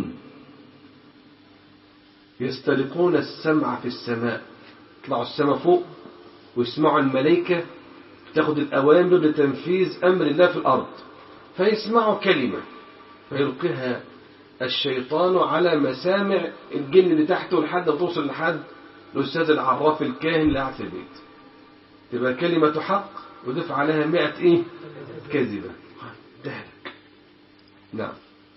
يستلقون السمع في السماء يطلعوا السماء فوق ويسمعوا الملائكة تاخد الأوامر لتنفيذ أمر الله في الأرض فيسمعوا كلمة فيلقيها الشيطان على مسامع الجن اللي تحته لحد ما توصل لحد الأستاذ العراف الكاهن اللي قاعد في البيت تبقى كلمة حق وضيف عليها مئة إيه كذبة تهلك نعم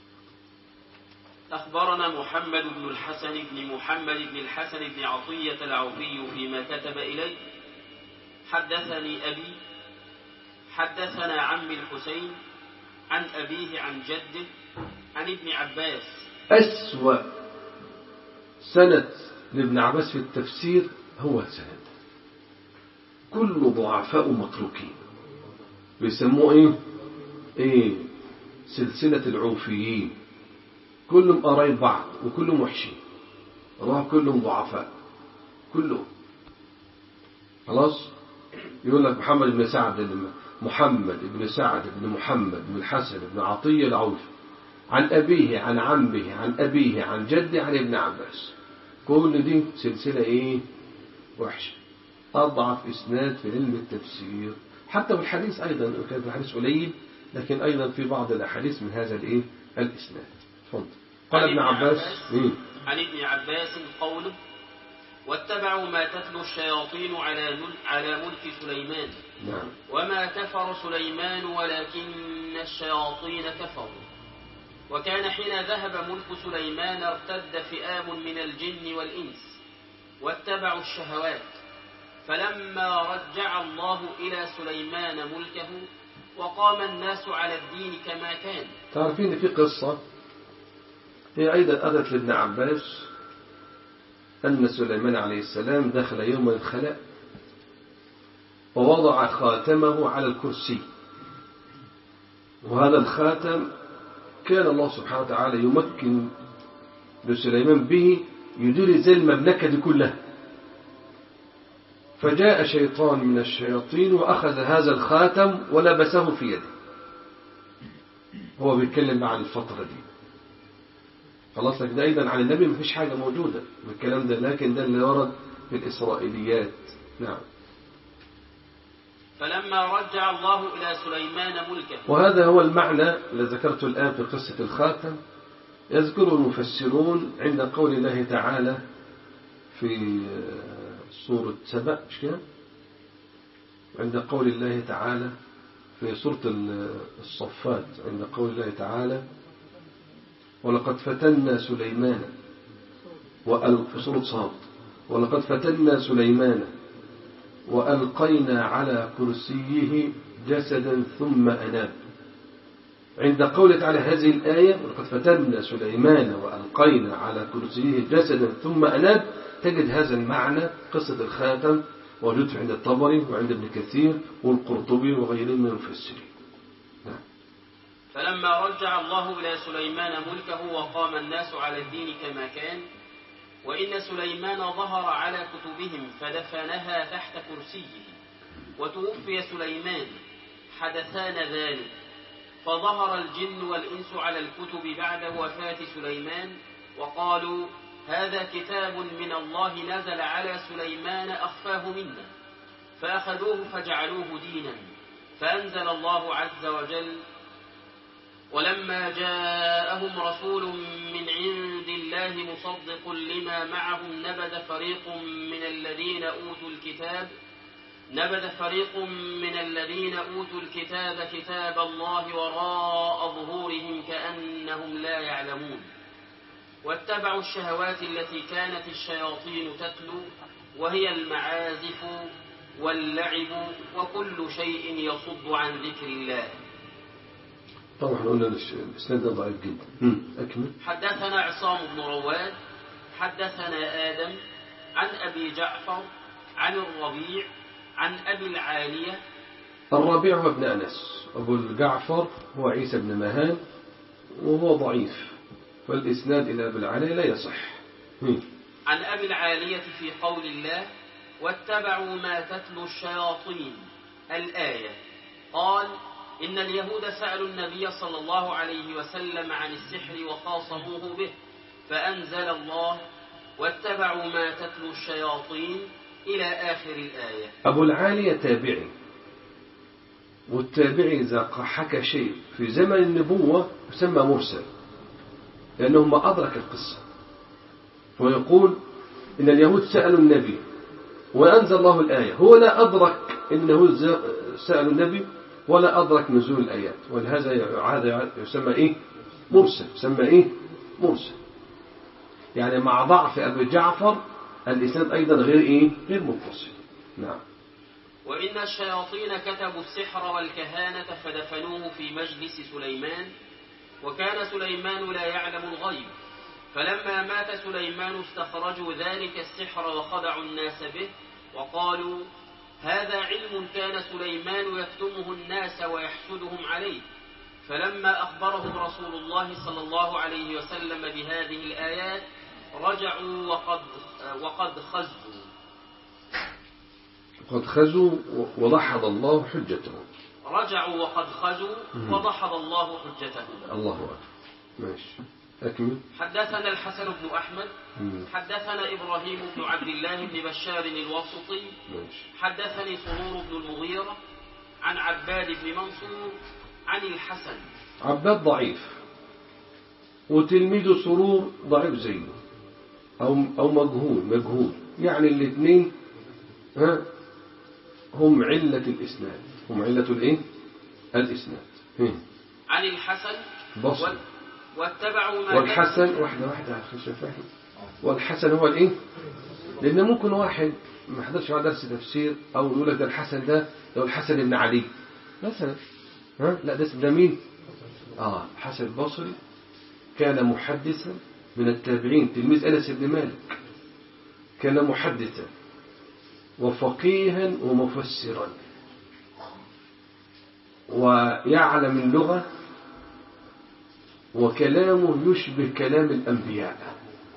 أخبرنا محمد بن الحسن بن محمد بن الحسن بن عطية العوفي فيما كتب إلي حدثني أبي حدثنا عمي الحسين عن أبيه عن جده عن ابن عباس أسوأ سند لابن عباس في التفسير هو السند كل ضعفاء متروكين بيسموه ايه ايه سلسلة العوفيين كلهم قرايب بعض وكلهم وحشين الله كلهم ضعفاء كلهم خلاص يقول لك محمد بن سعد محمد بن سعد بن محمد بن الحسن بن عطية العوفي عن أبيه عن عمه عن أبيه عن جده عن ابن عباس كل دي سلسلة إيه وحشة أضعف إسناد في علم التفسير حتى في الحديث أيضا كان في الحديث قليل لكن أيضا في بعض الأحاديث من هذا الإيه الإسناد تفضل قال ابن عباس مم. عن ابن عباس قوله واتبعوا ما تتلو الشياطين على مل- على ملك سليمان نعم وما كفر سليمان ولكن الشياطين كفروا وكان حين ذهب ملك سليمان ارتد فئام من الجن والإنس واتبعوا الشهوات فلما رجع الله إلى سليمان ملكه وقام الناس على الدين كما كان تعرفين في قصة هي أيضا أتت لابن عباس أن سليمان عليه السلام دخل يوم الخلاء ووضع خاتمه على الكرسي وهذا الخاتم كان الله سبحانه وتعالى يمكن لسليمان به يدير زي المملكة دي كلها فجاء شيطان من الشياطين وأخذ هذا الخاتم ولبسه في يده هو بيتكلم عن الفترة دي خلاص لك ده أيضا عن النبي مفيش حاجة موجودة من الكلام ده لكن ده اللي ورد في الإسرائيليات نعم فلما رجع الله إلى سليمان ملكه وهذا هو المعنى الذي ذكرته الآن في قصة الخاتم يذكره المفسرون عند قول الله تعالى في سورة سبأ مش كده؟ عند قول الله تعالى في سورة الصفات عند قول الله تعالى ولقد فتنا سليمان وأل في سورة صاد ولقد فتنا سليمان وألقينا على كرسيه جسدا ثم أناب عند قوله تعالى هذه الآية ولقد فتنا سليمان وألقينا على كرسيه جسدا ثم أناب تجد هذا المعنى قصة الخاتم موجود عند الطبري وعند ابن كثير والقرطبي وغيرهم من المفسرين نعم. فلما رجع الله إلى سليمان ملكه وقام الناس على الدين كما كان وإن سليمان ظهر على كتبهم فدفنها تحت كرسيه وتوفي سليمان حدثان ذلك فظهر الجن والإنس على الكتب بعد وفاة سليمان وقالوا هذا كتاب من الله نزل على سليمان أخفاه منا فأخذوه فجعلوه دينا فأنزل الله عز وجل ولما جاءهم رسول من عند الله مصدق لما معهم نبذ فريق من الذين أوتوا الكتاب نبذ فريق من الذين أوتوا الكتاب كتاب الله وراء ظهورهم كأنهم لا يعلمون واتبعوا الشهوات التي كانت الشياطين تتلو وهي المعازف واللعب وكل شيء يصد عن ذكر الله طبعا قلنا الإسناد ده ضعيف جدا مم. أكمل حدثنا عصام بن رواد حدثنا آدم عن أبي جعفر عن الربيع عن أبي العالية الربيع هو ابن أنس أبو الجعفر هو عيسى بن مهان وهو ضعيف فالإسناد إلى أبي العالية لا يصح مم. عن أبي العالية في قول الله واتبعوا ما تتلو الشياطين الآية قال إن اليهود سألوا النبي صلى الله عليه وسلم عن السحر وخاصموه به فأنزل الله واتبعوا ما تتلو الشياطين إلى آخر الآية أبو العالية تابعي والتابعي إذا حكى شيء في زمن النبوة يسمى مرسل لأنه ما أدرك القصة ويقول إن اليهود سألوا النبي وأنزل الله الآية هو لا أدرك أنه سألوا النبي ولا أدرك نزول الآيات ولهذا هذا يسمى إيه مرسل يسمى إيه مرسل يعني مع ضعف أبي جعفر الإسناد أيضا غير إيه غير متصل نعم وإن الشياطين كتبوا السحر والكهانة فدفنوه في مجلس سليمان وكان سليمان لا يعلم الغيب فلما مات سليمان استخرجوا ذلك السحر وخدعوا الناس به وقالوا هذا علم كان سليمان يكتمه الناس ويحسدهم عليه فلما أخبرهم رسول الله صلى الله عليه وسلم بهذه الآيات رجعوا وقد وقد خزوا وقد خزوا وضحض الله حجتهم رجعوا وقد خزوا وضحض الله حجتهم الله أكبر ماشي أكمل حدثنا الحسن بن أحمد مم. حدثنا إبراهيم بن عبد الله بن بشار الواسطي ماشي حدثني سرور بن المغيرة عن عباد بن منصور عن الحسن عباد ضعيف وتلميذه سرور ضعيف زيه أو أو مجهول مجهول يعني الاثنين ها هم علة الإسناد هم علة الإيه؟ الإسناد هم. عن الحسن بصري. وال- واتبعوا ما والحسن واحدة واحدة عشان فاهم والحسن هو الإيه؟ لأن ممكن واحد ما حضرش معاه درس تفسير أو يقول لك ده الحسن ده ده هو الحسن بن علي مثلا ها لا ده اسم ده مين؟ آه حسن البصري كان محدثا من التابعين تلميذ أنس بن مالك كان محدثا وفقيها ومفسرا ويعلم اللغة وكلامه يشبه كلام الأنبياء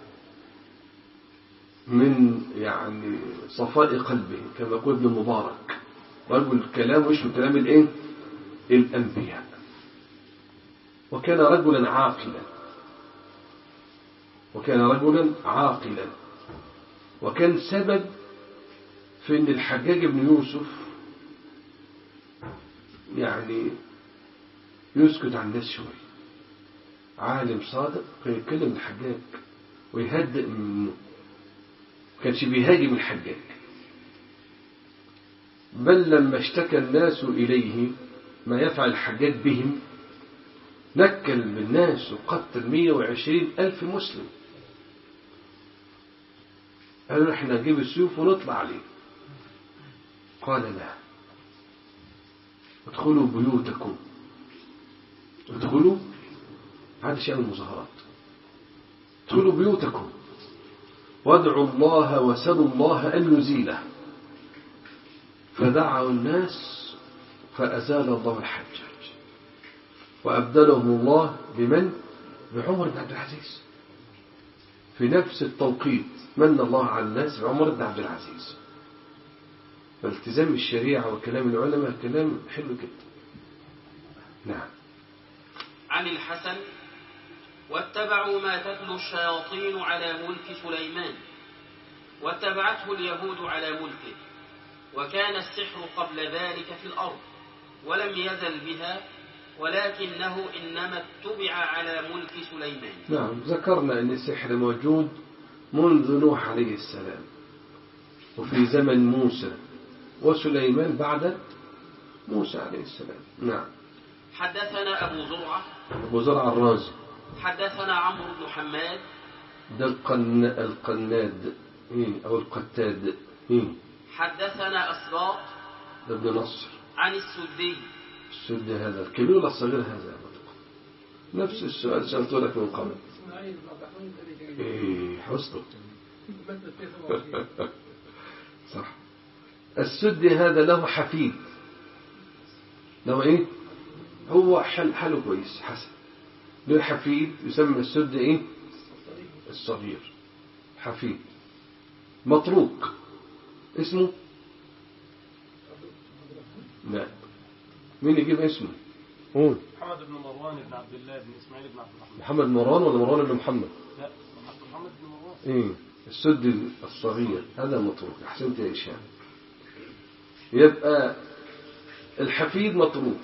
من يعني صفاء قلبه كما يقول ابن مبارك رجل كلامه يشبه كلام الايه الأنبياء وكان رجلا عاقلا وكان رجلا عاقلا وكان سبب في ان الحجاج بن يوسف يعني يسكت عن الناس شوي عالم صادق كان يتكلم الحجاج ويهدئ منه ما كانش بيهاجم الحجاج بل لما اشتكى الناس إليه ما يفعل الحجاج بهم نكل بالناس وقتل 120 ألف مسلم قالوا احنا نجيب السيوف ونطلع عليه قال لا ادخلوا بيوتكم ادخلوا هذا شأن المظاهرات ادخلوا بيوتكم وادعوا الله وسلوا الله أن يزيله فدعوا الناس فأزال الله الحجاج وأبدلهم الله بمن؟ بعمر بن عبد العزيز في نفس التوقيت من الله على الناس بعمر بن عبد العزيز فالتزام الشريعة وكلام العلماء كلام حلو جدا نعم عن الحسن واتبعوا ما تتلو الشياطين على ملك سليمان واتبعته اليهود على ملكه وكان السحر قبل ذلك في الأرض ولم يزل بها ولكنه إنما اتبع على ملك سليمان نعم ذكرنا أن السحر موجود منذ نوح عليه السلام وفي زمن موسى وسليمان بعد موسى عليه السلام نعم حدثنا أبو زرعة أبو زرع الرازي حدثنا عمرو بن حماد ده القن... القناد إيه؟ أو القتاد إيه؟ حدثنا أسباط ده ابن نصر عن السدي السد هذا الكبير ولا الصغير هذا نفس السؤال سألته لك من قبل اسماعيل بن عبد الرحمن الكريم إيه حسنه مثل في 27 صح السد هذا له حفيد له ايه هو حل حاله كويس حسن له حفيد يسمى السد ايه الصغير حفيد مطروق اسمه لا مين يجيب اسمه قول محمد بن مروان بن عبد الله بن اسماعيل بن عبد الرحمن محمد مروان ولا مروان بن محمد لا عبد محمد بن مروان ايه السد الصغير هذا مطروق احسنت يا هشام يبقى الحفيد مطروق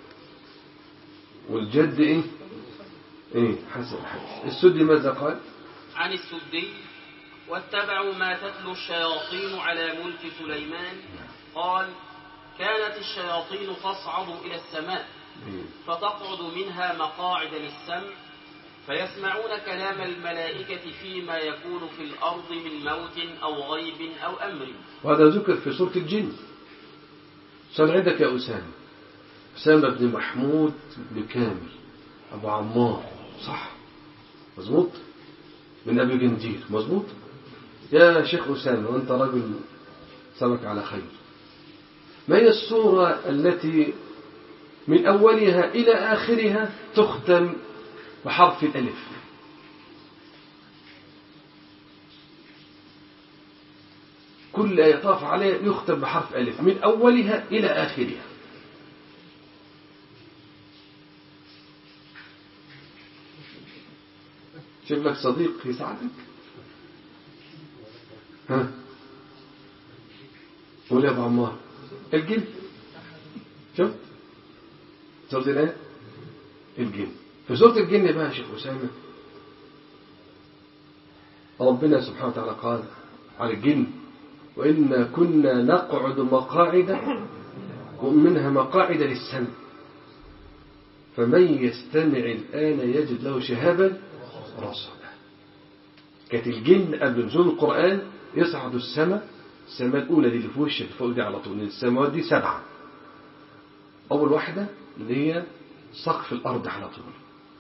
والجد ايه ايه حسن حسن السد ماذا قال عن السدي واتبعوا ما تتلو الشياطين على ملك سليمان قال كانت الشياطين تصعد إلى السماء إيه. فتقعد منها مقاعد للسمع فيسمعون كلام الملائكة فيما يكون في الأرض من موت أو غيب أو أمر وهذا ذكر في سورة الجن صار عندك يا أسامة أسامة بن محمود بن كامل أبو عمار صح مظبوط من أبي جندير مظبوط يا شيخ أسامة وأنت رجل سمك على خير ما هي السورة التي من أولها إلى آخرها تختم بحرف الألف كل يطاف عليه يختم بحرف ألف من أولها إلى آخرها شوف لك صديق يساعدك ها قول يا أبو عمار الجن شوف سورة الايه الجن في سورة الجن بقى يا شيخ أسامة ربنا سبحانه وتعالى قال على الجن وإنا كنا نقعد مقاعد ومنها مقاعد للسمع فمن يستمع الآن يجد له شهابا رصدا كانت الجن قبل نزول القرآن يصعدوا السماء السماء الأولى دي اللي في وشك فوق دي على طول السماوات دي سبعة أول واحدة اللي هي سقف الأرض على طول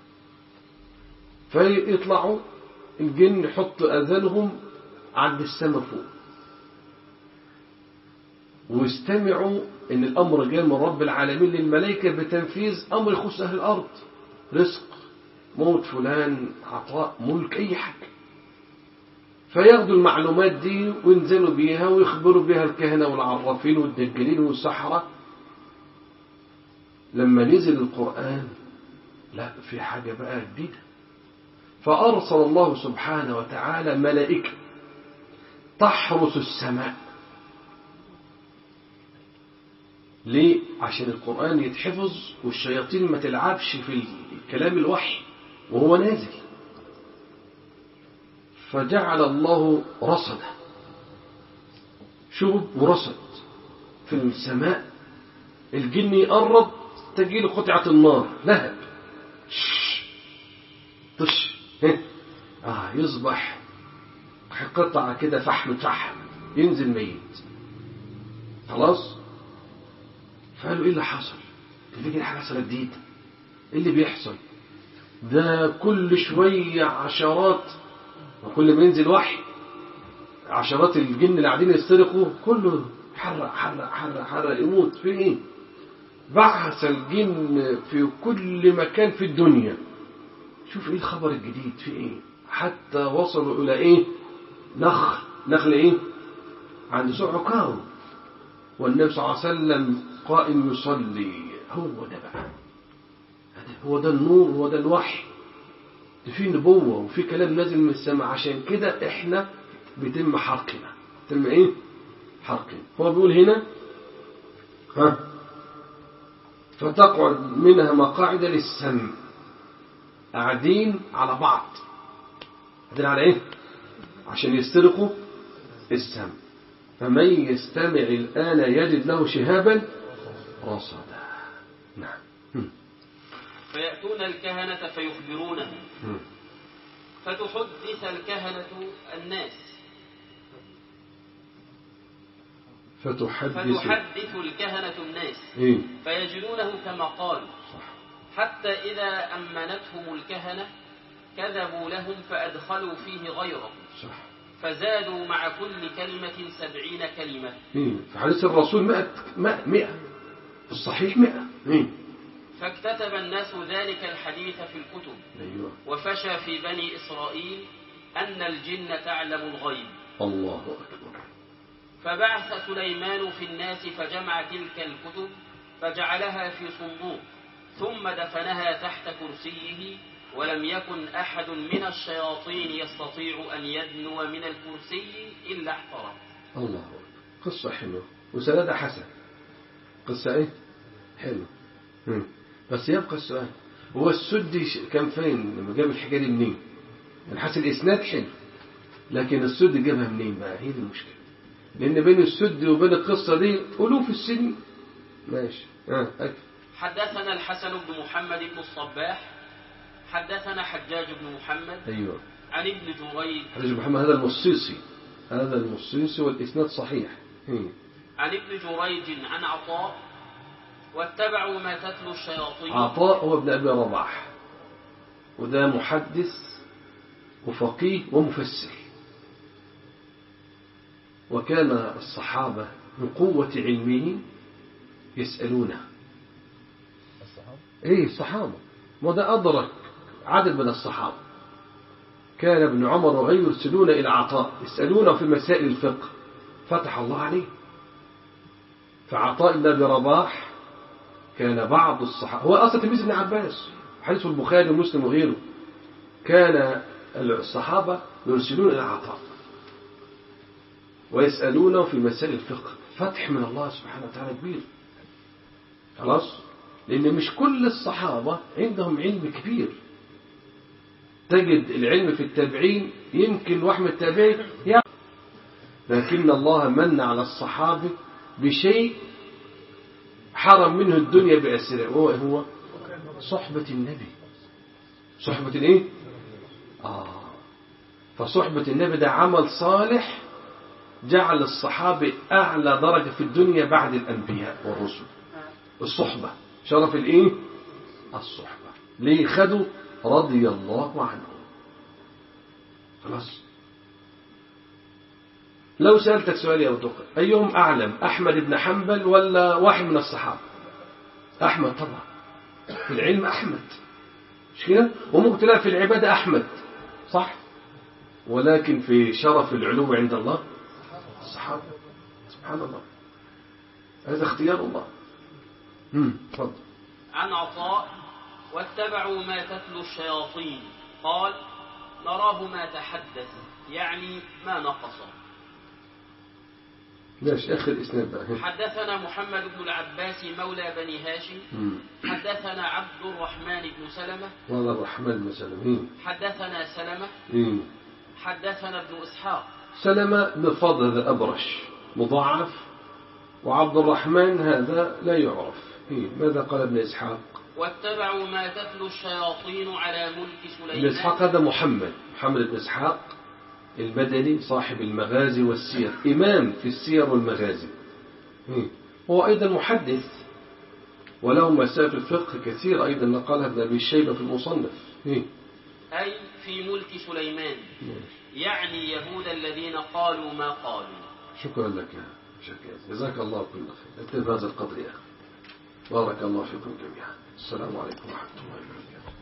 فيطلعوا الجن يحطوا أذانهم عند السماء فوق واستمعوا ان الامر جاي من رب العالمين للملائكه بتنفيذ امر يخص اهل الارض رزق موت فلان عطاء ملك اي حاجه فياخدوا المعلومات دي وينزلوا بيها ويخبروا بها الكهنه والعرافين والدجالين والسحره لما نزل القران لا في حاجه بقى جديده فارسل الله سبحانه وتعالى ملائكه تحرس السماء ليه؟ عشان القرآن يتحفظ والشياطين ما تلعبش في الكلام الوحي وهو نازل فجعل الله رصدا شوب ورصد في السماء الجن يقرب تجيله قطعة النار لهب شش. طش ها. آه يصبح قطعة كده فحم فحم ينزل ميت خلاص فقالوا ايه اللي حصل ده كده حاجه حصلت جديده ايه اللي بيحصل ده كل شويه عشرات وكل ما ينزل وحي عشرات الجن اللي قاعدين يسترقوا كله حرق حرق حرق حرق يموت في ايه بعث الجن في كل مكان في الدنيا شوف ايه الخبر الجديد في ايه حتى وصلوا الى ايه نخل نخل ايه عند سوق عكاظ والنبي صلى الله عليه وسلم قائم يصلي هو ده بقى هو ده النور هو ده الوحي ده في نبوة وفي كلام نازل من السماء عشان كده احنا بيتم حرقنا بيتم ايه حرقنا هو بيقول هنا ها فتقعد منها مقاعد للسمع قاعدين على بعض قاعدين على ايه عشان يسترقوا السمع فمن يستمع الآن يجد له شهابا رصدا نعم هم. فيأتون الكهنة فيخبرونه هم. فتحدث الكهنة الناس فتحدث فتحدث الكهنة الناس ايه فيجدونه كما قال صح حتى إذا أمنتهم الكهنة كذبوا لهم فأدخلوا فيه غيره صح فزادوا مع كل كلمة سبعين كلمة ايه في حديث الرسول مئة مئة مئة في الصحيح مئة ايه فاكتتب الناس ذلك الحديث في الكتب ايوه وفشى في بني إسرائيل أن الجن تعلم الغيب الله اكبر فبعث سليمان في الناس فجمع تلك الكتب فجعلها في صندوق ثم دفنها تحت كرسيه ولم يكن أحد من الشياطين يستطيع أن يدنو من الكرسي إلا احترق الله أكبر قصة حلوة وسندها حسن قصة ايه حلوة مم. بس يبقى السؤال هو السدي ش- كان فين لما جاب الحكاية دي منين يعني حاسس الإسناد حلو لكن السد جابها منين بقى هي دي المشكلة لأن بين السد وبين القصة دي ألوف السنين ماشي اه أكل. حدثنا الحسن بن محمد بن الصباح حدثنا حجاج بن محمد أيوه عن ابن جريج حديث محمد هذا المصيصي هذا المصيصي والإسناد صحيح إيه. عن ابن جريج عن عطاء واتبعوا ما تتلو الشياطين عطاء هو ابن أبي رباح وده محدث وفقيه ومفسر وكان الصحابة من قوة علمه يسألونه ايه الصحابة وده أدرك عدد من الصحابة كان ابن عمر وغيره يرسلون إلى عطاء يسألونه في مسائل الفقه فتح الله عليه فعطاء بن أبي رباح كان بعض الصحابة هو أصلا تلميذ ابن عباس حديث البخاري ومسلم وغيره كان الصحابة يرسلون إلى عطاء ويسألونه في مسائل الفقه فتح من الله سبحانه وتعالى كبير خلاص لأن مش كل الصحابة عندهم علم كبير تجد العلم في التابعين يمكن واحد من التابعين يعني لكن الله من على الصحابة بشيء حرم منه الدنيا بأسره وهو هو صحبة النبي صحبة الايه آه فصحبة النبي ده عمل صالح جعل الصحابة أعلى درجة في الدنيا بعد الأنبياء والرسل الصحبة شرف الايه الصحبة ليه خدوا رضي الله عنهم خلاص لو سألتك سؤال يا أبو تقى أيهم أعلم أحمد بن حنبل ولا واحد من الصحابة أحمد طبعا في العلم أحمد مش كده وممكن تلاقي في العبادة أحمد صح ولكن في شرف العلو عند الله الصحابة سبحان الله هذا اختيار الله امم تفضل عن عطاء واتبعوا ما تتلو الشياطين قال نراه ما تحدث يعني ما نقص ليش اخر الاسناد بقى حدثنا محمد بن العباس مولى بني هاشم امم حدثنا عبد الرحمن بن سلمة والله الرحمن بن سلمة حدثنا سلمة امم حدثنا ابن إسحاق سلمة بن فضل هذا أبرش مضاعف وعبد الرحمن هذا لا يعرف إيه، ماذا قال ابن إسحاق واتبعوا ما تتلو الشياطين على ملك ابن إسحاق سليمان هذا محمد محمد بن إسحاق المدني صاحب المغازي والسير إمام في السير والمغازي إيه. هو أيضا محدث وله مسائل في الفقه كثير أيضا نقلها ابن أبي شيبة في المصنف إيه. أي في ملك سليمان يعني يهود الذين قالوا ما قالوا شكرا لك يا شكرا جزاك الله كل خير انت بهذا القدر يا أخي بارك الله فيكم جميعا السلام عليكم ورحمة الله وبركاته